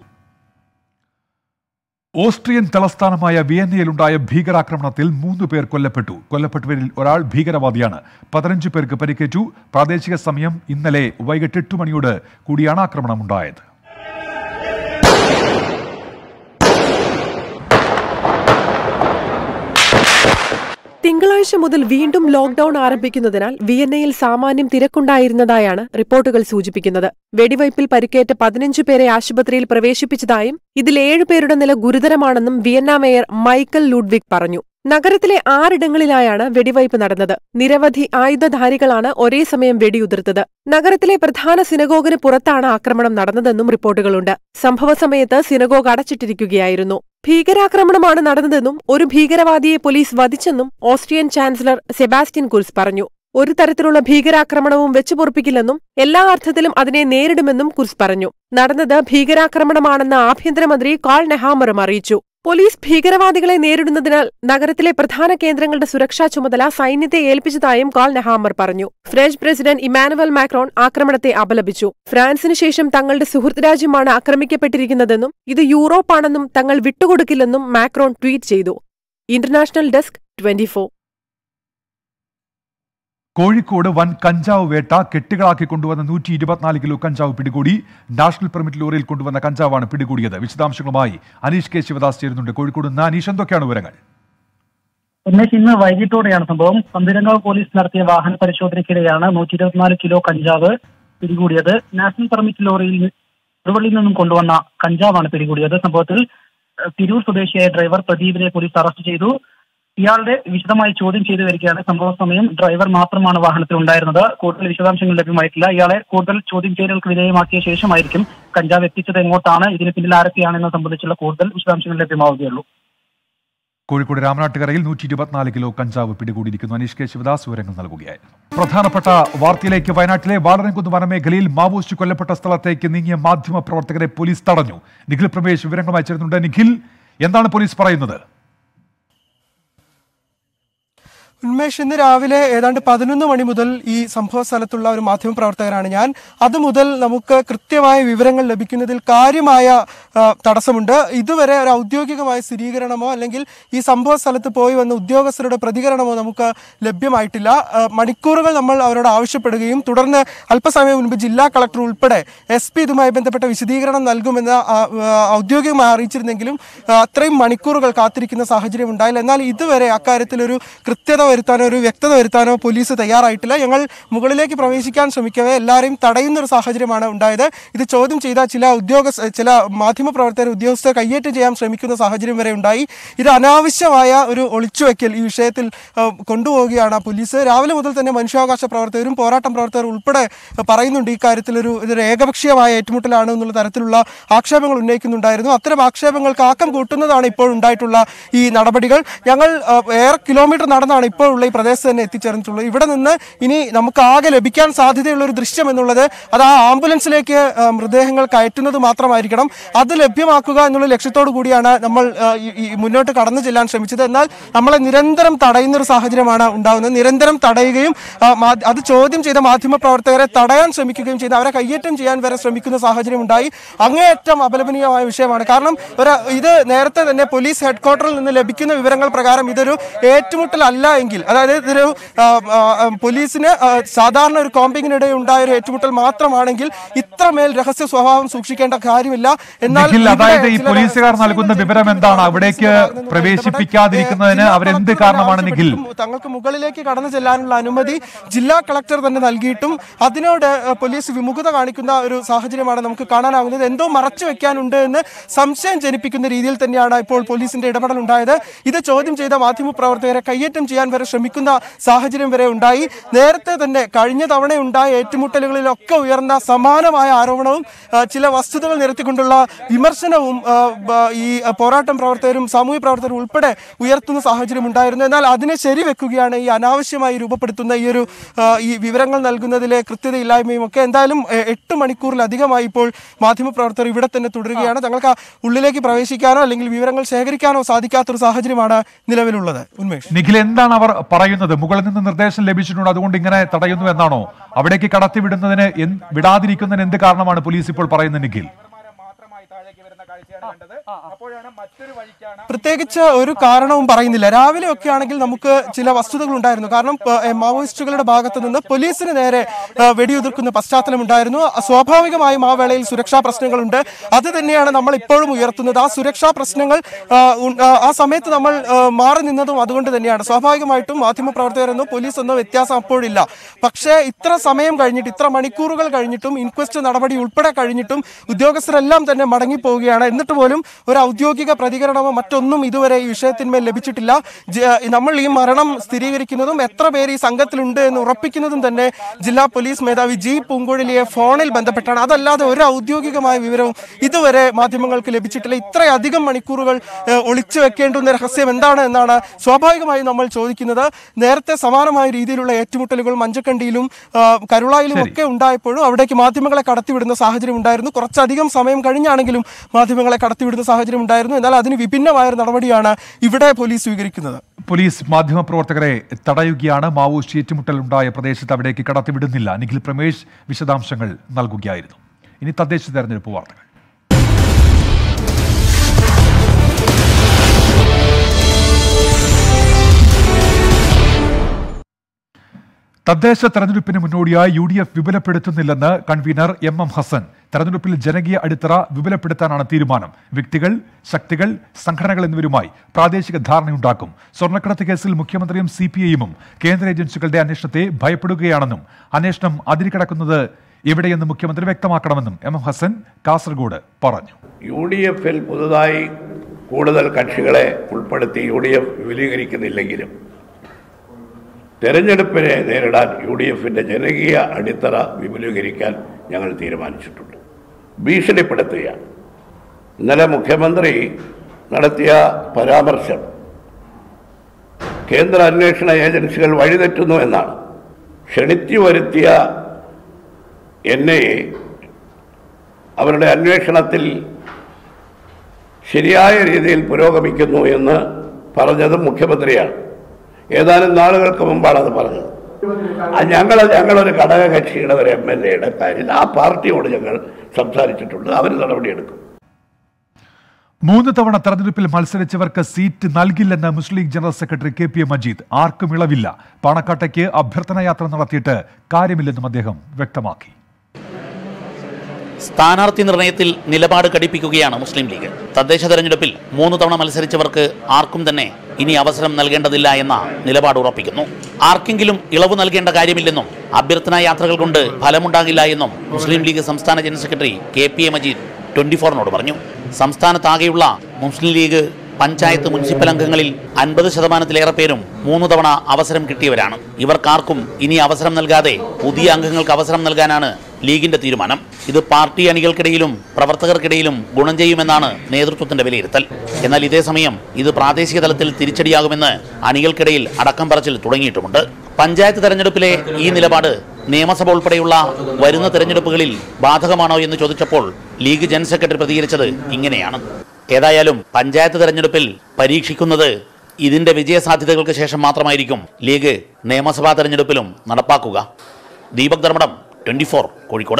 ഓസ്ട്രിയൻ തലസ്ഥാനമായ വിയന്നയിലുണ്ടായ ഭീകരാക്രമണത്തിൽ മൂന്ന് പേർ കൊല്ലപ്പെട്ടു കൊല്ലപ്പെട്ടവരിൽ ഒരാൾ ഭീകരവാദിയാണ് പതിനഞ്ച് പേർക്ക് പരിക്കേറ്റു പ്രാദേശിക സമയം ഇന്നലെ വൈകിട്ട് എട്ട് മണിയോട് കൂടിയാണ് ആക്രമണമുണ്ടായത് തിങ്കളാഴ്ച മുതൽ വീണ്ടും ലോക്ഡൌൺ ആരംഭിക്കുന്നതിനാൽ വിയന്നയിൽ സാമാന്യം തിരക്കുണ്ടായിരുന്നതായാണ് റിപ്പോർട്ടുകൾ സൂചിപ്പിക്കുന്നത് വെടിവയ്പിൽ പരിക്കേറ്റ പതിനഞ്ചു പേരെ ആശുപത്രിയിൽ പ്രവേശിപ്പിച്ചതായും ഇതിൽ ഏഴുപേരുടെ നില ഗുരുതരമാണെന്നും വിയന്ന മേയർ മൈക്കൽ ലുഡ്വിക് പറഞ്ഞു നഗരത്തിലെ ആറിടങ്ങളിലായാണ് വെടിവയ്പ് നടന്നത് നിരവധി ആയുധധാരികളാണ് ഒരേ സമയം വെടിയുതിർത്തത് നഗരത്തിലെ പ്രധാന സിനഗോഗിന് പുറത്താണ് ആക്രമണം നടന്നതെന്നും റിപ്പോർട്ടുകളുണ്ട് സംഭവ സമയത്ത് സിനഗോഗ് അടച്ചിട്ടിരിക്കുകയായിരുന്നു ഭീകരാക്രമണമാണ് നടന്നതെന്നും ഒരു ഭീകരവാദിയെ പോലീസ് വധിച്ചെന്നും ഓസ്ട്രിയൻ ചാൻസലർ സെബാസ്റ്റ്യൻ കുർസ് പറഞ്ഞു ഒരു തരത്തിലുള്ള ഭീകരാക്രമണവും വെച്ചുപൊറുപ്പിക്കില്ലെന്നും എല്ലാ അർത്ഥത്തിലും അതിനെ നേരിടുമെന്നും കുർസ് പറഞ്ഞു നടന്നത് ഭീകരാക്രമണമാണെന്ന് ആഭ്യന്തരമന്ത്രി കാൾ നെഹാമറും അറിയിച്ചു പോലീസ് ഭീകരവാദികളെ നേരിടുന്നതിനാൽ നഗരത്തിലെ പ്രധാന കേന്ദ്രങ്ങളുടെ സുരക്ഷാ ചുമതല സൈന്യത്തെ ഏൽപ്പിച്ചതായും കാൾ നെഹാമർ പറഞ്ഞു ഫ്രഞ്ച് പ്രസിഡന്റ് ഇമാനുവൽ മാക്രോൺ ആക്രമണത്തെ അപലപിച്ചു ഫ്രാൻസിന് ശേഷം തങ്ങളുടെ സുഹൃത്ത് രാജ്യമാണ് ആക്രമിക്കപ്പെട്ടിരിക്കുന്നതെന്നും ഇത് യൂറോപ്പാണെന്നും തങ്ങൾ വിട്ടുകൊടുക്കില്ലെന്നും മാക്രോൺ ട്വീറ്റ് ചെയ്തു ഇന്റർനാഷണൽ ഡെസ്ക് ട്വന്റി കോഴിക്കോട് വൻ കഞ്ചാവ് വേട്ട കെട്ടുകളാക്കി കൊണ്ടുവന്ന നൂറ്റി ഇരുപത്തിനാല് കിലോ കഞ്ചാവ് പിടികൂടി നാഷണൽ പെർമിറ്റ് ലോറിയിൽ കൊണ്ടുവന്ന കഞ്ചാവാണ് പിടികൂടിയത് വിശദാംശങ്ങളുമായി അനീഷ് കെ ശിവദാസ് ചേരുന്നുണ്ട് കോഴിക്കോട് നിന്ന് അനീഷ് എന്തൊക്കെയാണ് വിവരങ്ങൾ ഉന്മേഷ് ഇന്ന് വൈകിട്ടോടെയാണ് സംഭവം പന്തിരങ്കാവ് പോലീസ് നടത്തിയ വാഹന പരിശോധനയ്ക്കിടെയാണ് നൂറ്റി ഇരുപത്തിനാല് കിലോ കഞ്ചാവ് പിടികൂടിയത് നാഷണൽ പെർമിറ്റ് ലോറിയിൽ തിരുവള്ളിയിൽ നിന്നും കൊണ്ടുവന്ന കഞ്ചാവാണ് പിടികൂടിയത് സംഭവത്തിൽ ഏഹ്, തിരൂർ സ്വദേശിയായ ഡ്രൈവർ പ്രദീപിനെ പോലീസ് അറസ്റ്റ് ചെയ്തു ഇയാളുടെ വിശദമായി ചോദ്യം ചെയ്തു വരികയാണ് സംഭവ സമയം ഡ്രൈവർ മാത്രമാണ് വാഹനത്തിൽ ഉണ്ടായിരുന്നത് കൂടുതൽ വിശദാംശങ്ങൾ ലഭ്യമായിട്ടില്ല ഇയാളെ കൂടുതൽ ചോദ്യം ചെയ്യലുകൾക്ക് വിധേയമാക്കിയ ശേഷമായിരിക്കും കഞ്ചാവ് എത്തിച്ചത് എങ്ങോട്ടാണ് ഇതിന് പിന്നിൽ ആരൊക്കെയാണെന്ന് സംബന്ധിച്ചുള്ള കൂടുതൽ വിശദാംശങ്ങൾ ലഭ്യമാവുകയുള്ളൂ കോഴിക്കോട് രാമനാട്ടുകരയിൽ നൂറ്റി ഇരുപത്തിനാല് കിലോ കഞ്ചാവ് പിടികൂടിയിരിക്കുന്നു അനീഷ് കെ ശിവദാസ് വിവരങ്ങൾ നൽകുകയായിരുന്നു പ്രധാനപ്പെട്ട വാർത്തയിലേക്ക് വയനാട്ടിലെ വാടനംകുന്ന് വനമേഖലയിൽ മാവോയിസ്റ്റ് കൊല്ലപ്പെട്ട സ്ഥലത്തേക്ക് നീങ്ങിയ മാധ്യമ പ്രവർത്തകരെ പോലീസ് തടഞ്ഞു നിഖിൽ പ്രമേശ് വിവരങ്ങളുമായി ചേരുന്നുണ്ട് നിഖിൽ എന്താണ് പോലീസ് പറയുന്നത് ഉന്മേഷ് ഇന്ന് രാവിലെ ഏതാണ്ട് പതിനൊന്ന് മണി മുതൽ ഈ സംഭവ സ്ഥലത്തുള്ള ഒരു മാധ്യമപ്രവർത്തകനാണ് ഞാൻ അതുമുതൽ നമുക്ക് കൃത്യമായ വിവരങ്ങൾ ലഭിക്കുന്നതിൽ കാര്യമായ ആ, തടസ്സമുണ്ട് ഇതുവരെ ഒരു ഔദ്യോഗികമായ സ്ഥിരീകരണമോ അല്ലെങ്കിൽ ഈ സംഭവ സ്ഥലത്ത് പോയി വന്ന ഉദ്യോഗസ്ഥരുടെ പ്രതികരണമോ നമുക്ക് ലഭ്യമായിട്ടില്ല ആ, മണിക്കൂറുകൾ നമ്മൾ അവരോട് ആവശ്യപ്പെടുകയും തുടർന്ന് അല്പസമയം മുൻപ് ജില്ലാ കളക്ടർ ഉൾപ്പെടെ എസ് പി ഇതുമായി ബന്ധപ്പെട്ട വിശദീകരണം നൽകുമെന്ന് ആ, ആ, ഔദ്യോഗികമായി അറിയിച്ചിരുന്നെങ്കിലും ആ, അത്രയും മണിക്കൂറുകൾ കാത്തിരിക്കുന്ന സാഹചര്യം ഉണ്ടായില്ല എന്നാൽ ഇതുവരെ അക്കാര്യത്തിൽ ഒരു കൃത്യത വരുത്താനോ ഒരു വ്യക്തത വരുത്താനോ പോലീസ് തയ്യാറായിട്ടില്ല ഞങ്ങൾ മുകളിലേക്ക് പ്രവേശിക്കാൻ ശ്രമിക്കവേ എല്ലാവരെയും തടയുന്ന ഒരു സാഹചര്യമാണ് ഉണ്ടായത് ഇത് ചോദ്യം ചെയ്ത ചില ഉദ്യോഗസ്ഥ ചില മാധ്യമപ്രവർത്തകർ ഉദ്യോഗസ്ഥർ കയ്യേറ്റം ചെയ്യാൻ ശ്രമിക്കുന്ന സാഹചര്യം വരെ ഉണ്ടായി ഇത് അനാവശ്യമായ ഒരു ഒളിച്ചുവെക്കൽ ഈ വിഷയത്തിൽ ആ, കൊണ്ടുപോവുകയാണ് പോലീസ് രാവിലെ മുതൽ തന്നെ മനുഷ്യാവകാശ പ്രവർത്തകരും പോരാട്ടം പ്രവർത്തകരും ഉൾപ്പെടെ പറയുന്നുണ്ട് ഈ കാര്യത്തിൽ ഒരു ഇതൊരു ഏകപക്ഷീയമായ ഏറ്റുമുട്ടലാണ് എന്നുള്ള തരത്തിലുള്ള ആക്ഷേപങ്ങൾ ഉന്നയിക്കുന്നുണ്ടായിരുന്നു അത്തരം ആക്ഷേപങ്ങൾക്ക് ആക്കം കൂട്ടുന്നതാണ് ഇപ്പോൾ ഉണ്ടായിട്ടുള്ള ഈ നടപടികൾ ഞങ്ങൾ ആ, ഏറെ കിലോമീറ്റർ നടന്നാണ് ഇപ്പോൾ ഉള്ള ഈ പ്രദേശത്ത് തന്നെ എത്തിച്ചേർന്നിട്ടുള്ളത് ഇവിടെ നിന്ന് ഇനി നമുക്ക് ആകെ ലഭിക്കാൻ സാധ്യതയുള്ള ഒരു ദൃശ്യം എന്നുള്ളത് അത് ആ ആംബുലൻസിലേക്ക് ആ, മൃതദേഹങ്ങൾ കയറ്റുന്നത് മാത്രമായിരിക്കണം അത് ലഭ്യമാക്കുക എന്നുള്ള ലക്ഷ്യത്തോടു കൂടിയാണ് നമ്മൾ ആ, ഈ- ഈ മുന്നോട്ട് കടന്നു ചെല്ലാൻ ശ്രമിച്ചത് എന്നാൽ നമ്മളെ നിരന്തരം തടയുന്ന ഒരു സാഹചര്യമാണ് ഉണ്ടാകുന്നത് നിരന്തരം തടയുകയും ആ, മാ- അത് ചോദ്യം ചെയ്ത മാധ്യമ പ്രവർത്തകരെ തടയാൻ ശ്രമിക്കുകയും ചെയ്ത് അവരെ കയ്യേറ്റം ചെയ്യാൻ വരെ ശ്രമിക്കുന്ന സാഹചര്യം ഉണ്ടായി അങ്ങേയറ്റം അപലപനീയമായ വിഷയമാണ് കാരണം ഒരു ഇത് നേരത്തെ തന്നെ പോലീസ് ഹെഡ്ക്വാർട്ടറിൽ നിന്ന് ലഭിക്കുന്ന വിവരങ്ങൾ പ്രകാരം ഇതൊരു ഏറ്റുമുട്ടൽ അല്ല എങ്കിൽ അതായത് ഇതൊരു ആ, ആ, ആ, പോലീസിന് ആ, സാധാരണ ഒരു കോമ്പിങ്ങിനിടെ ഉണ്ടായ ഒരു ഏറ്റുമുട്ടൽ മാത്രമാണെങ്കിൽ ഇത്രമേൽ രഹസ്യ സ്വഭാവം സൂക്ഷിക്കേണ്ട കാര്യമില്ല എന്നാൽ നിഖിൽ ഇവിടെ അതായത് ഈ ചില പോലീസുകാർ നൽകുന്ന വിവരം എന്താണ് അവിടേക്ക് പ്രവേശിപ്പിക്കാതിരിക്കുന്നതിന് അവരെന്ത് കാരണമാണ് നിഖിൽ തങ്ങൾക്ക് മുകളിലേക്ക് കടന്നു ചെല്ലാനുള്ള അനുമതി ജില്ലാ കളക്ടർ തന്നെ നൽകിയിട്ടും അതിനോട് ഏഹ്, പോലീസ് വിമുഖത കാണിക്കുന്ന ഒരു സാഹചര്യമാണ് നമുക്ക് കാണാനാകുന്നത് എന്തോ മറച്ചു വെക്കാനുണ്ട് എന്ന് സംശയം ജനിപ്പിക്കുന്ന രീതിയിൽ തന്നെയാണ് ഇപ്പോൾ പോലീസിന്റെ ഇടപെടൽ ഉണ്ടായത് ഇത് ചോദ്യം ചെയ്ത മാധ്യമപ്രവർത്തകരെ കയ്യേറ്റം ചെയ്യാൻ വരെ ശ്രമിക്കുന്ന സാഹചര്യം വരെ ഉണ്ടായി നേരത്തെ തന്നെ കഴിഞ്ഞ തവണ ഉണ്ടായ ഏറ്റുമുട്ടലുകളിലൊക്കെ ഉയർന്ന സമാനമായ ആരോപണവും ആ, ചില വസ്തുതകൾ നിരത്തിക്കൊണ്ടുള്ള വിമർശനവും ആ, ബ- ഈ പോരാട്ടം പ്രവർത്തകരും സാമൂഹ്യ പ്രവർത്തകരും ഉൾപ്പെടെ ഉയർത്തുന്ന സാഹചര്യം ഉണ്ടായിരുന്നു എന്നാൽ അതിനെ ശരിവെക്കുകയാണ് ഈ അനാവശ്യമായി രൂപപ്പെടുത്തുന്ന ഈ ഒരു ആ, ഈ വിവരങ്ങൾ നൽകുന്നതിലെ കൃത്യതയില്ലായ്മയും ഒക്കെ എന്തായാലും എ, എട്ട് മണിക്കൂറിലധികമായി ഇപ്പോൾ മാധ്യമപ്രവർത്തകർ ഇവിടെ തന്നെ തുടരുകയാണ് തങ്ങൾക്ക് ആ ഉള്ളിലേക്ക് പ്രവേശിക്കാനോ അല്ലെങ്കിൽ വിവരങ്ങൾ ശേഖരിക്കാനോ സാധിക്കാത്തൊരു സാഹചര്യമാണ് നിലവിലുള്ളത് ഉന്മേഷ് നിഖിൽ എന്താണ് അവർ പറയുന്നത് മുകളിൽ നിന്ന് നിർദ്ദേശം ലഭിച്ചിട്ടുണ്ട് അതുകൊണ്ട് ഇങ്ങനെ തടയുന്നു എന്നാണോ അവിടേക്ക് കടത്തിവിടുന്നതിന് എന്ത്- വിടാതിരിക്കുന്നതിന് എന്ത് കാരണമാണ് പോലീസ് ഇപ്പോൾ പറയുന്നത് നിഖിൽ പ്രത്യേകിച്ച് ഒരു കാരണവും പറയുന്നില്ല രാവിലെ ഒക്കെ ആണെങ്കിൽ നമുക്ക് ചില വസ്തുതകൾ ഉണ്ടായിരുന്നു കാരണം പ- ഏ, മാവോയിസ്റ്റുകളുടെ ഭാഗത്ത് നിന്ന് പോലീസിന് നേരെ ഏ, വെടിയുതിർക്കുന്ന പശ്ചാത്തലം ഉണ്ടായിരുന്നു സ്വാഭാവികമായും ആ വേളയിൽ സുരക്ഷാ പ്രശ്നങ്ങളുണ്ട് അത് തന്നെയാണ് നമ്മൾ ഇപ്പോഴും ഉയർത്തുന്നത് ആ സുരക്ഷാ പ്രശ്നങ്ങൾ ആ, ഉൺ- ആ, ആ സമയത്ത് നമ്മൾ ആ, മാറി നിന്നതും അതുകൊണ്ട് തന്നെയാണ് സ്വാഭാവികമായിട്ടും മാധ്യമപ്രവർത്തകരെന്നോ പോലീസ് എന്നോ വ്യത്യാസം അപ്പോഴില്ല പക്ഷേ ഇത്ര സമയം കഴിഞ്ഞിട്ട് ഇത്ര മണിക്കൂറുകൾ കഴിഞ്ഞിട്ടും ഇൻക്വസ്റ്റ് നടപടി ഉൾപ്പെടെ കഴിഞ്ഞിട്ടും ഉദ്യോഗസ്ഥരെല്ലാം തന്നെ മടങ്ങിപ്പോവുകയാണ് എന്നിട്ടും പോലും ഒരു ഔദ്യോഗിക പ്രതികരണമോ മറ്റൊന്നും ഇതുവരെ ഈ വിഷയത്തിന്മേൽ ലഭിച്ചിട്ടില്ല ജ- നമ്മൾ ഈ മരണം സ്ഥിരീകരിക്കുന്നതും എത്ര പേര് ഈ സംഘത്തിലുണ്ട് എന്ന് ഉറപ്പിക്കുന്നതും തന്നെ ജില്ലാ പോലീസ് മേധാവി ജി പൂങ്കുഴലിയെ ഫോണിൽ ബന്ധപ്പെട്ടാണ് അതല്ലാതെ ഒരു ഔദ്യോഗികമായ വിവരവും ഇതുവരെ മാധ്യമങ്ങൾക്ക് ലഭിച്ചിട്ടില്ല ഇത്രയധികം മണിക്കൂറുകൾ ഏഹ്, ഒളിച്ചു വെക്കേണ്ടുന്ന രഹസ്യം എന്താണ് എന്നാണ് സ്വാഭാവികമായും നമ്മൾ ചോദിക്കുന്നത് നേരത്തെ സമാനമായ രീതിയിലുള്ള ഏറ്റുമുട്ടലുകൾ മഞ്ചക്കണ്ടിയിലും ആ, കരുളായിലും ഒക്കെ ഉണ്ടായപ്പോഴും അവിടേക്ക് മാധ്യമങ്ങളെ കടത്തിവിടുന്ന സാഹചര്യം ഉണ്ടായിരുന്നു കുറച്ചധികം സമയം കഴിഞ്ഞാണെങ്കിലും മാധ്യമങ്ങളെ കടത്തിവിടുന്ന സാഹചര്യം ഉണ്ടായിരുന്നു എന്നാൽ അതിന് വിഭിന്നമായ ഒരു നടപടിയാണ് ഇവിടെ പോലീസ് സ്വീകരിക്കുന്നത് പോലീസ് മാധ്യമപ്രവർത്തകരെ തടയുകയാണ് മാവോയിസ്റ്റ് ഏറ്റുമുട്ടൽ ഉണ്ടായ പ്രദേശത്ത് അവിടേക്ക് കടത്തിവിടുന്നില്ല നിഖിൽ പ്രമേഷ് വിശദാംശങ്ങൾ നൽകുകയായിരുന്നു ഇനി തദ്ദേശ തെരഞ്ഞെടുപ്പ് വാർത്തകൾ തദ്ദേശ തെരഞ്ഞെടുപ്പിന് മുന്നോടിയായി യു ഡി എഫ് വിപുലപ്പെടുത്തുന്നില്ലെന്ന് കൺവീനർ എം എം ഹസൻ തെരഞ്ഞെടുപ്പിൽ ജനകീയ അടിത്തറ വിപുലപ്പെടുത്താനാണ് തീരുമാനം വ്യക്തികൾ ശക്തികൾ സംഘടനകൾ എന്നിവരുമായി പ്രാദേശിക ധാരണയുണ്ടാക്കും സ്വർണ്ണക്കടത്ത് കേസിൽ മുഖ്യമന്ത്രിയും സി പി ഐഎമ്മും കേന്ദ്ര ഏജൻസികളുടെ അന്വേഷണത്തെ ഭയപ്പെടുകയാണെന്നും അന്വേഷണം അതിരുകടക്കുന്നത് എവിടെയെന്ന് മുഖ്യമന്ത്രി വ്യക്തമാക്കണമെന്നും എം എം ഹസൻ കാസർഗോഡ് പറഞ്ഞു യു ഡി എഫിൽ പുതുതായി കൂടുതൽ കക്ഷികളെ ഉൾപ്പെടുത്തി യു ഡി എഫ് വിപുലീകരിക്കുന്നില്ലെങ്കിലും തെരഞ്ഞെടുപ്പിനെ നേരിടാൻ യു ഡി എഫിൻ്റെ ജനകീയ അടിത്തറ വിപുലീകരിക്കാൻ ഞങ്ങൾ തീരുമാനിച്ചിട്ടുണ്ട് ഭീഷണിപ്പെടുത്തുകയാണ് ഇന്നലെ മുഖ്യമന്ത്രി നടത്തിയ പരാമർശം കേന്ദ്ര അന്വേഷണ ഏജൻസികൾ വഴിതെറ്റുന്നു എന്നാണ് ക്ഷണിച്ചു വരുത്തിയ എൻ ഐ എ അവരുടെ അന്വേഷണത്തിൽ ശരിയായ രീതിയിൽ പുരോഗമിക്കുന്നു എന്ന് പറഞ്ഞതും മുഖ്യമന്ത്രിയാണ് ഏതാനും നാളുകൾക്ക് മുമ്പാണ് അത് പറഞ്ഞത് ആ ഞങ്ങൾ ഞങ്ങളൊരു ഘടക കക്ഷിയുടെ ഒരു എം എൽ എയുടെ കാര്യം ആ പാർട്ടിയോട് ഞങ്ങൾ സംസാരിച്ചിട്ടുണ്ട് അവർ നടപടിയെടുക്കും മൂന്ന് തവണ തെരഞ്ഞെടുപ്പിൽ മത്സരിച്ചവർക്ക് സീറ്റ് നൽകില്ലെന്ന് Muslim League general secretary K P A Majeed ആർക്കും ഇളവില്ല പാണക്കാട്ടേക്ക് അഭ്യർത്ഥന യാത്ര നടത്തിയിട്ട് കാര്യമില്ലെന്നും അദ്ദേഹം വ്യക്തമാക്കി സ്ഥാനാർത്ഥി നിർണയത്തിൽ നിലപാട് കടിപ്പിക്കുകയാണ് മുസ്ലിം ലീഗ് തദ്ദേശ തെരഞ്ഞെടുപ്പിൽ മൂന്ന് തവണ മത്സരിച്ചവർക്ക് ആർക്കും തന്നെ ഇനി അവസരം നൽകേണ്ടതില്ല എന്ന നിലപാട് ഉറപ്പിക്കുന്നു ആർക്കെങ്കിലും ഇളവ് നൽകേണ്ട കാര്യമില്ലെന്നും അഭ്യർത്ഥനാ യാത്രകൾ കൊണ്ട് ഫലമുണ്ടാകില്ല എന്നും മുസ്ലിം ലീഗ് സംസ്ഥാന general secretary K P A Majeed twenty ഫോറിനോട് പറഞ്ഞു സംസ്ഥാനത്താകെയുള്ള മുസ്ലിം ലീഗ് പഞ്ചായത്ത് മുനിസിപ്പൽ അംഗങ്ങളിൽ അൻപത് ശതമാനത്തിലേറെ പേരും മൂന്ന് തവണ അവസരം കിട്ടിയവരാണ് ഇവർക്കാർക്കും ഇനി അവസരം നൽകാതെ പുതിയ അംഗങ്ങൾക്ക് അവസരം നൽകാനാണ് ലീഗിന്റെ തീരുമാനം ഇത് പാർട്ടി അണികൾക്കിടയിലും പ്രവർത്തകർക്കിടയിലും ഗുണം ചെയ്യുമെന്നാണ് നേതൃത്വത്തിന്റെ വിലയിരുത്തൽ എന്നാൽ ഇതേ സമയം ഇത് പ്രാദേശിക തലത്തിൽ തിരിച്ചടിയാകുമെന്ന് അണികൾക്കിടയിൽ അടക്കം പറച്ചിൽ തുടങ്ങിയിട്ടുമുണ്ട് പഞ്ചായത്ത് തെരഞ്ഞെടുപ്പിലെ ഈ നിലപാട് നിയമസഭ ഉൾപ്പെടെയുള്ള വരുന്ന തെരഞ്ഞെടുപ്പുകളിൽ ബാധകമാണോ എന്ന് ചോദിച്ചപ്പോൾ ലീഗ് ജനറൽ സെക്രട്ടറി പ്രതികരിച്ചത് ഇങ്ങനെയാണ് ഏതായാലും പഞ്ചായത്ത് തെരഞ്ഞെടുപ്പിൽ പരീക്ഷിക്കുന്നത് ഇതിന്റെ വിജയസാധ്യതകൾക്ക് ശേഷം മാത്രമായിരിക്കും ലീഗ് നിയമസഭാ തെരഞ്ഞെടുപ്പിലും നടപ്പാക്കുക ദീപക് ധർമ്മടം ട്വന്റി കോഴിക്കോട്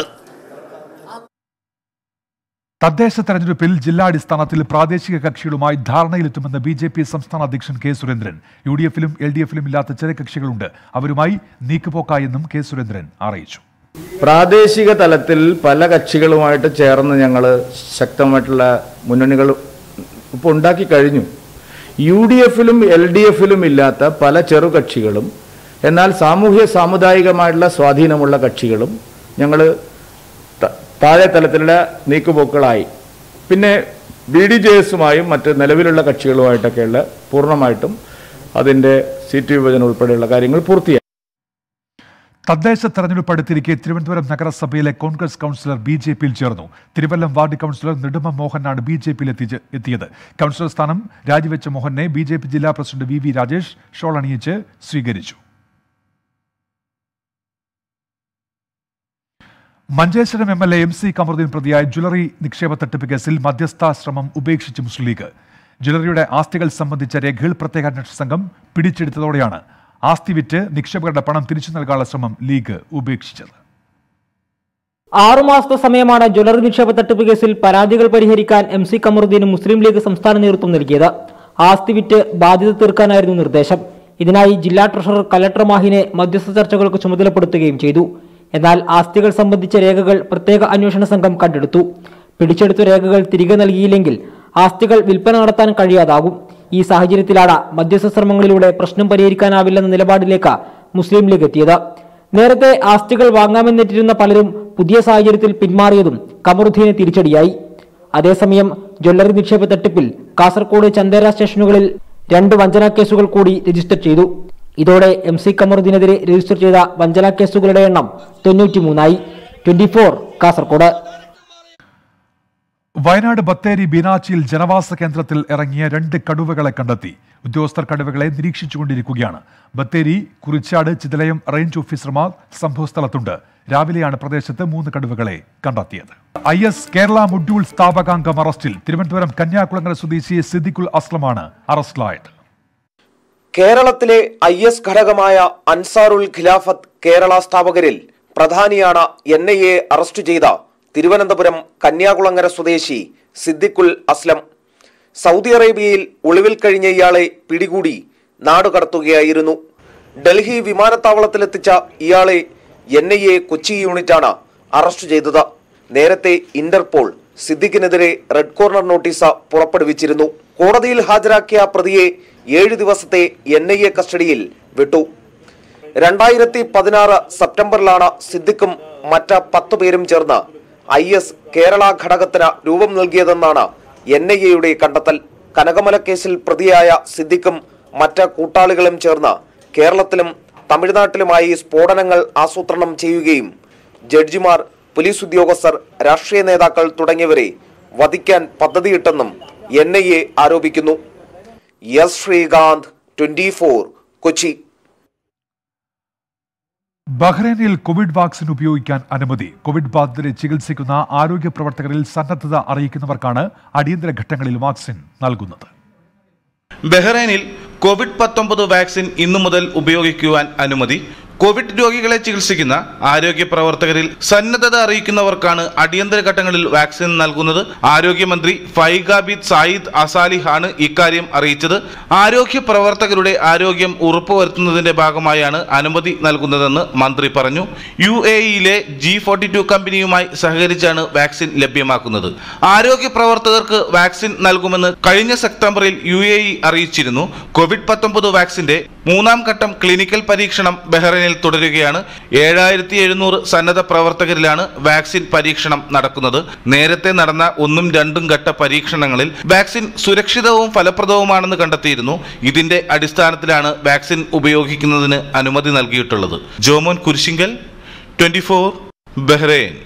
തദ്ദേശ തെരഞ്ഞെടുപ്പിൽ ജില്ലാടിസ്ഥാനത്തിൽ പ്രാദേശിക കക്ഷികളുമായി ധാരണയിലെത്തുമെന്ന് ബി ജെ പി സംസ്ഥാന അധ്യക്ഷൻ കെ സുരേന്ദ്രൻ യു ഡി എഫിലും എൽ ഡി എഫിലും ഇല്ലാത്ത ചില കക്ഷികളുണ്ട് അവരുമായി നീക്കുപോക്കായെന്നും കെ സുരേന്ദ്രൻ അറിയിച്ചു പ്രാദേശിക തലത്തിൽ പല കക്ഷികളുമായിട്ട് ചേർന്ന് ഞങ്ങൾ ശക്തമായിട്ടുള്ള മുന്നണികൾ ഇപ്പോൾ ഉണ്ടാക്കി കഴിഞ്ഞു യു ഡി എഫിലും എൽ ഡി എഫിലും ഇല്ലാത്ത പല ചെറു കക്ഷികളും എന്നാൽ സാമൂഹ്യ സാമുദായികമായിട്ടുള്ള സ്വാധീനമുള്ള കക്ഷികളും ഞങ്ങൾ താഴെ തലത്തിലുള്ള നീക്കുപോക്കുകളായി പിന്നെ ബി ഡി ജെ എസുമായും മറ്റ് നിലവിലുള്ള കക്ഷികളുമായിട്ടൊക്കെയുള്ള പൂർണ്ണമായിട്ടും അതിൻ്റെ സീറ്റ് വിഭജനം ഉൾപ്പെടെയുള്ള കാര്യങ്ങൾ പൂർത്തിയായി തദ്ദേശ തെരഞ്ഞെടുപ്പ് അടുത്തിരിക്കെ തിരുവനന്തപുരം നഗരസഭയിലെ കോൺഗ്രസ് കൗൺസിലർ ബി ജെ പിയിൽ ചേർന്നു തിരുവല്ലം വാർഡ് കൗൺസിലർ നെടുമ മോഹനാണ് ബി ജെ പിയിൽ എത്തിച്ച് എത്തിയത് കൗൺസിലർ സ്ഥാനം രാജിവെച്ച മോഹനെ ബി ജെ പി ജില്ലാ president V V Rajesh shawl അണിയിച്ച് സ്വീകരിച്ചു Manjeshwaram M L A M C Kamaruddin പ്രതിയായ ജ്വല്ലറി നിക്ഷേപ തട്ടിപ്പ് കേസിൽ മധ്യസ്ഥ ശ്രമം ഉപേക്ഷിച്ച് മുസ്ലിം ലീഗ് ജ്വല്ലറിയുടെ ആസ്തികൾ സംബന്ധിച്ച രേഖകൾ പ്രത്യേക അന്വേഷണ സംഘം പിടിച്ചെടുത്തതോടെയാണ് ആസ്തി വിറ്റ് നിക്ഷേപകരുടെ പണം തിരിച്ചു നൽകാനുള്ള ശ്രമം ലീഗ് ഉപേക്ഷിച്ചത് ആറുമാസത്തെ സമയമാണ് ജ്വല്ലറി നിക്ഷേപ തട്ടിപ്പ് കേസിൽ പരാതികൾ പരിഹരിക്കാൻ എം സി കമറുദ്ദീന് മുസ്ലിം ലീഗ് സംസ്ഥാന നേതൃത്വം നൽകിയത് ആസ്തി വിറ്റ് ബാധ്യത തീർക്കാനായിരുന്നു നിർദ്ദേശം ഇതിനായി ജില്ലാ ട്രഷറർ കലക്ടർ മാഹിനെ മധ്യസ്ഥ ചർച്ചകൾക്ക് ചുമതലപ്പെടുത്തുകയും ചെയ്തു എന്നാൽ ആസ്തികൾ സംബന്ധിച്ച രേഖകൾ പ്രത്യേക അന്വേഷണ സംഘം കണ്ടെടുത്തു പിടിച്ചെടുത്ത രേഖകൾ തിരികെ നൽകിയില്ലെങ്കിൽ ആസ്തികൾ വിൽപ്പന നടത്താൻ കഴിയാതാകും ഈ സാഹചര്യത്തിലാണ് മധ്യസ്ഥ ശ്രമങ്ങളിലൂടെ പ്രശ്നം പരിഹരിക്കാനാവില്ലെന്ന നിലപാടിലേക്ക് മുസ്ലിം ലീഗ് എത്തിയത് നേരത്തെ ആസ്തികൾ വാങ്ങാമെന്നെറ്റിരുന്ന പലരും പുതിയ സാഹചര്യത്തിൽ പിന്മാറിയതും കമറുദ്ദീന് തിരിച്ചടിയായി അതേസമയം ജ്വല്ലറി നിക്ഷേപ തട്ടിപ്പിൽ കാസർകോട് ചന്ദേര സ്റ്റേഷനുകളിൽ രണ്ട് വഞ്ചനാ കേസുകൾ കൂടി രജിസ്റ്റർ ചെയ്തു ഇതോടെ എം സി കമറുദ്ദീനെതിരെ രജിസ്റ്റർ ചെയ്ത വഞ്ചനാ കേസുകളുടെ എണ്ണം തൊണ്ണൂറ്റിമൂന്നായി ട്വന്റി ഫോർ കാസർകോട് വയനാട് ബത്തേരി ബീനാച്ചിയിൽ ജനവാസ കേന്ദ്രത്തിൽ ഇറങ്ങിയ രണ്ട് കടുവകളെ കണ്ടെത്തി ഉദ്യോഗസ്ഥർ കടുവകളെ നിരീക്ഷിച്ചുകൊണ്ടിരിക്കുകയാണ് ബത്തേരി കുറിച്ചാട് ചിതലയം റേഞ്ച് ഓഫീസർമാർ സംഭവസ്ഥലത്തുണ്ട് രാവിലെയാണ് പ്രദേശത്ത് മൂന്ന് കടുവകളെ കണ്ടെത്തിയത് ഐ എസ് കേരള മൊഡ്യൂൾ സ്ഥാപകാംഗം അറസ്റ്റിൽ തിരുവനന്തപുരം കന്യാകുളങ്ങര സ്വദേശി സിദ്ദിഖുൽ അസ്ലമാണ് അറസ്റ്റിലായത് കേരളത്തിലെ ഐ എസ് ഘടകമായ അൻസാറുൽ ഖിലാഫത്ത് കേരള സ്ഥാപകരിൽ പ്രധാനിയാണ് എൻ ഐ എ അറസ്റ്റ് ചെയ്ത തിരുവനന്തപുരം കന്യാകുളങ്ങര സ്വദേശി സിദ്ദിഖുൽ അസ്ലം സൗദി അറേബ്യയിൽ ഒളിവിൽ കഴിഞ്ഞ ഇയാളെ പിടികൂടി നാടുകടത്തുകയായിരുന്നു ഡൽഹി വിമാനത്താവളത്തിലെത്തിച്ച ഇയാളെ എൻ ഐ എ കൊച്ചി യൂണിറ്റാണ് അറസ്റ്റ് ചെയ്തത് നേരത്തെ ഇന്റർപോൾ സിദ്ദിഖിനെതിരെ റെഡ് കോർണർ നോട്ടീസ് പുറപ്പെടുവിച്ചിരുന്നു കോടതിയിൽ ഹാജരാക്കിയ പ്രതിയെ ഏഴ് ദിവസത്തെ എൻ ഐ എ കസ്റ്റഡിയിൽ വിട്ടു രണ്ടായിരത്തി പതിനാറ് സെപ്റ്റംബറിലാണ് സിദ്ദിഖും മറ്റ് പത്ത് പേരും ചേർന്ന് ഐ എസ് കേരള ഘടകത്തിന് രൂപം നൽകിയതെന്നാണ് എൻ ഐ എയുടെ കണ്ടെത്തൽ കനകമല കേസിൽ പ്രതിയായ സിദ്ദിഖും മറ്റ് കൂട്ടാളികളും ചേർന്ന് കേരളത്തിലും തമിഴ്നാട്ടിലുമായി സ്ഫോടനങ്ങൾ ആസൂത്രണം ചെയ്യുകയും ജഡ്ജിമാർ പോലീസ് ഉദ്യോഗസ്ഥർ രാഷ്ട്രീയ നേതാക്കൾ തുടങ്ങിയവരെ വധിക്കാൻ പദ്ധതിയിട്ടെന്നും എൻ ഐ എ ആരോപിക്കുന്നു S Srikanth twenty four Kochi ബഹ്റൈനിൽ കോവിഡ് വാക്സിൻ ഉപയോഗിക്കാൻ അനുമതി കോവിഡ് ബാധിതരെ ചികിത്സിക്കുന്ന ആരോഗ്യ പ്രവർത്തകരിൽ സന്നദ്ധത അറിയിക്കുന്നവർക്കാണ് അടിയന്തര ഘട്ടങ്ങളിൽ വാക്സിൻ നൽകുന്നത് ബഹ്റൈനിൽ കോവിഡ് പത്തൊമ്പത് വാക്സിൻ ഇന്നു മുതൽ ഉപയോഗിക്കുവാൻ അനുമതി കോവിഡ് രോഗികളെ ചികിത്സിക്കുന്ന ആരോഗ്യ പ്രവർത്തകരിൽ സന്നദ്ധത അറിയിക്കുന്നവർക്കാണ് അടിയന്തര ഘട്ടങ്ങളിൽ വാക്സിൻ നൽകുന്നത് ആരോഗ്യമന്ത്രി ഫൈഗാബിദ് സായിദ് അസാലിഹാണ് ഇക്കാര്യം അറിയിച്ചത് ആരോഗ്യ പ്രവർത്തകരുടെ ആരോഗ്യം ഉറപ്പുവരുത്തുന്നതിന്റെ ഭാഗമായാണ് അനുമതി നൽകുന്നതെന്ന് മന്ത്രി പറഞ്ഞു യു എ ഇയിലെ ജി ഫോർട്ടി ടു കമ്പനിയുമായി സഹകരിച്ചാണ് വാക്സിൻ ലഭ്യമാക്കുന്നത് ആരോഗ്യ പ്രവർത്തകർക്ക് വാക്സിൻ നൽകുമെന്ന് കഴിഞ്ഞ സെപ്റ്റംബറിൽ യു എ ഇ അറിയിച്ചിരുന്നു കോവിഡ് പത്തൊമ്പത് വാക്സിന്റെ മൂന്നാം ഘട്ടം ക്ലിനിക്കൽ പരീക്ഷണം ബഹ്റൈനിൽ തുടരുകയാണ് ഏഴായിരത്തി എഴുന്നൂറ് സന്നദ്ധ പ്രവർത്തകരിലാണ് വാക്സിൻ പരീക്ഷണം നടക്കുന്നത് നേരത്തെ നടന്ന ഒന്നും രണ്ടും ഘട്ട പരീക്ഷണങ്ങളിൽ വാക്സിൻ സുരക്ഷിതവും ഫലപ്രദവുമാണെന്ന് കണ്ടെത്തിയിരുന്നു ഇതിന്റെ അടിസ്ഥാനത്തിലാണ് വാക്സിൻ ഉപയോഗിക്കുന്നതിന് അനുമതി നൽകിയിട്ടുള്ളത് Jomon Kurisinkal twenty four Bahrain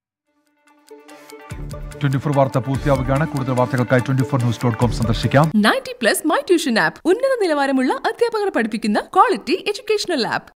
twenty four വാർത്ത പൂർത്തിയാവുകയാണ് കൂടുതൽ വാർത്തകൾക്കായി twenty four news dot com സന്ദർശിക്കാം ninety plus my tuition app ഉന്നത നിലവാരമുള്ള അധ്യാപകർ പഠിപ്പിക്കുന്ന ക്വാളിറ്റി എഡ്യൂക്കേഷണൽ ആപ്പ്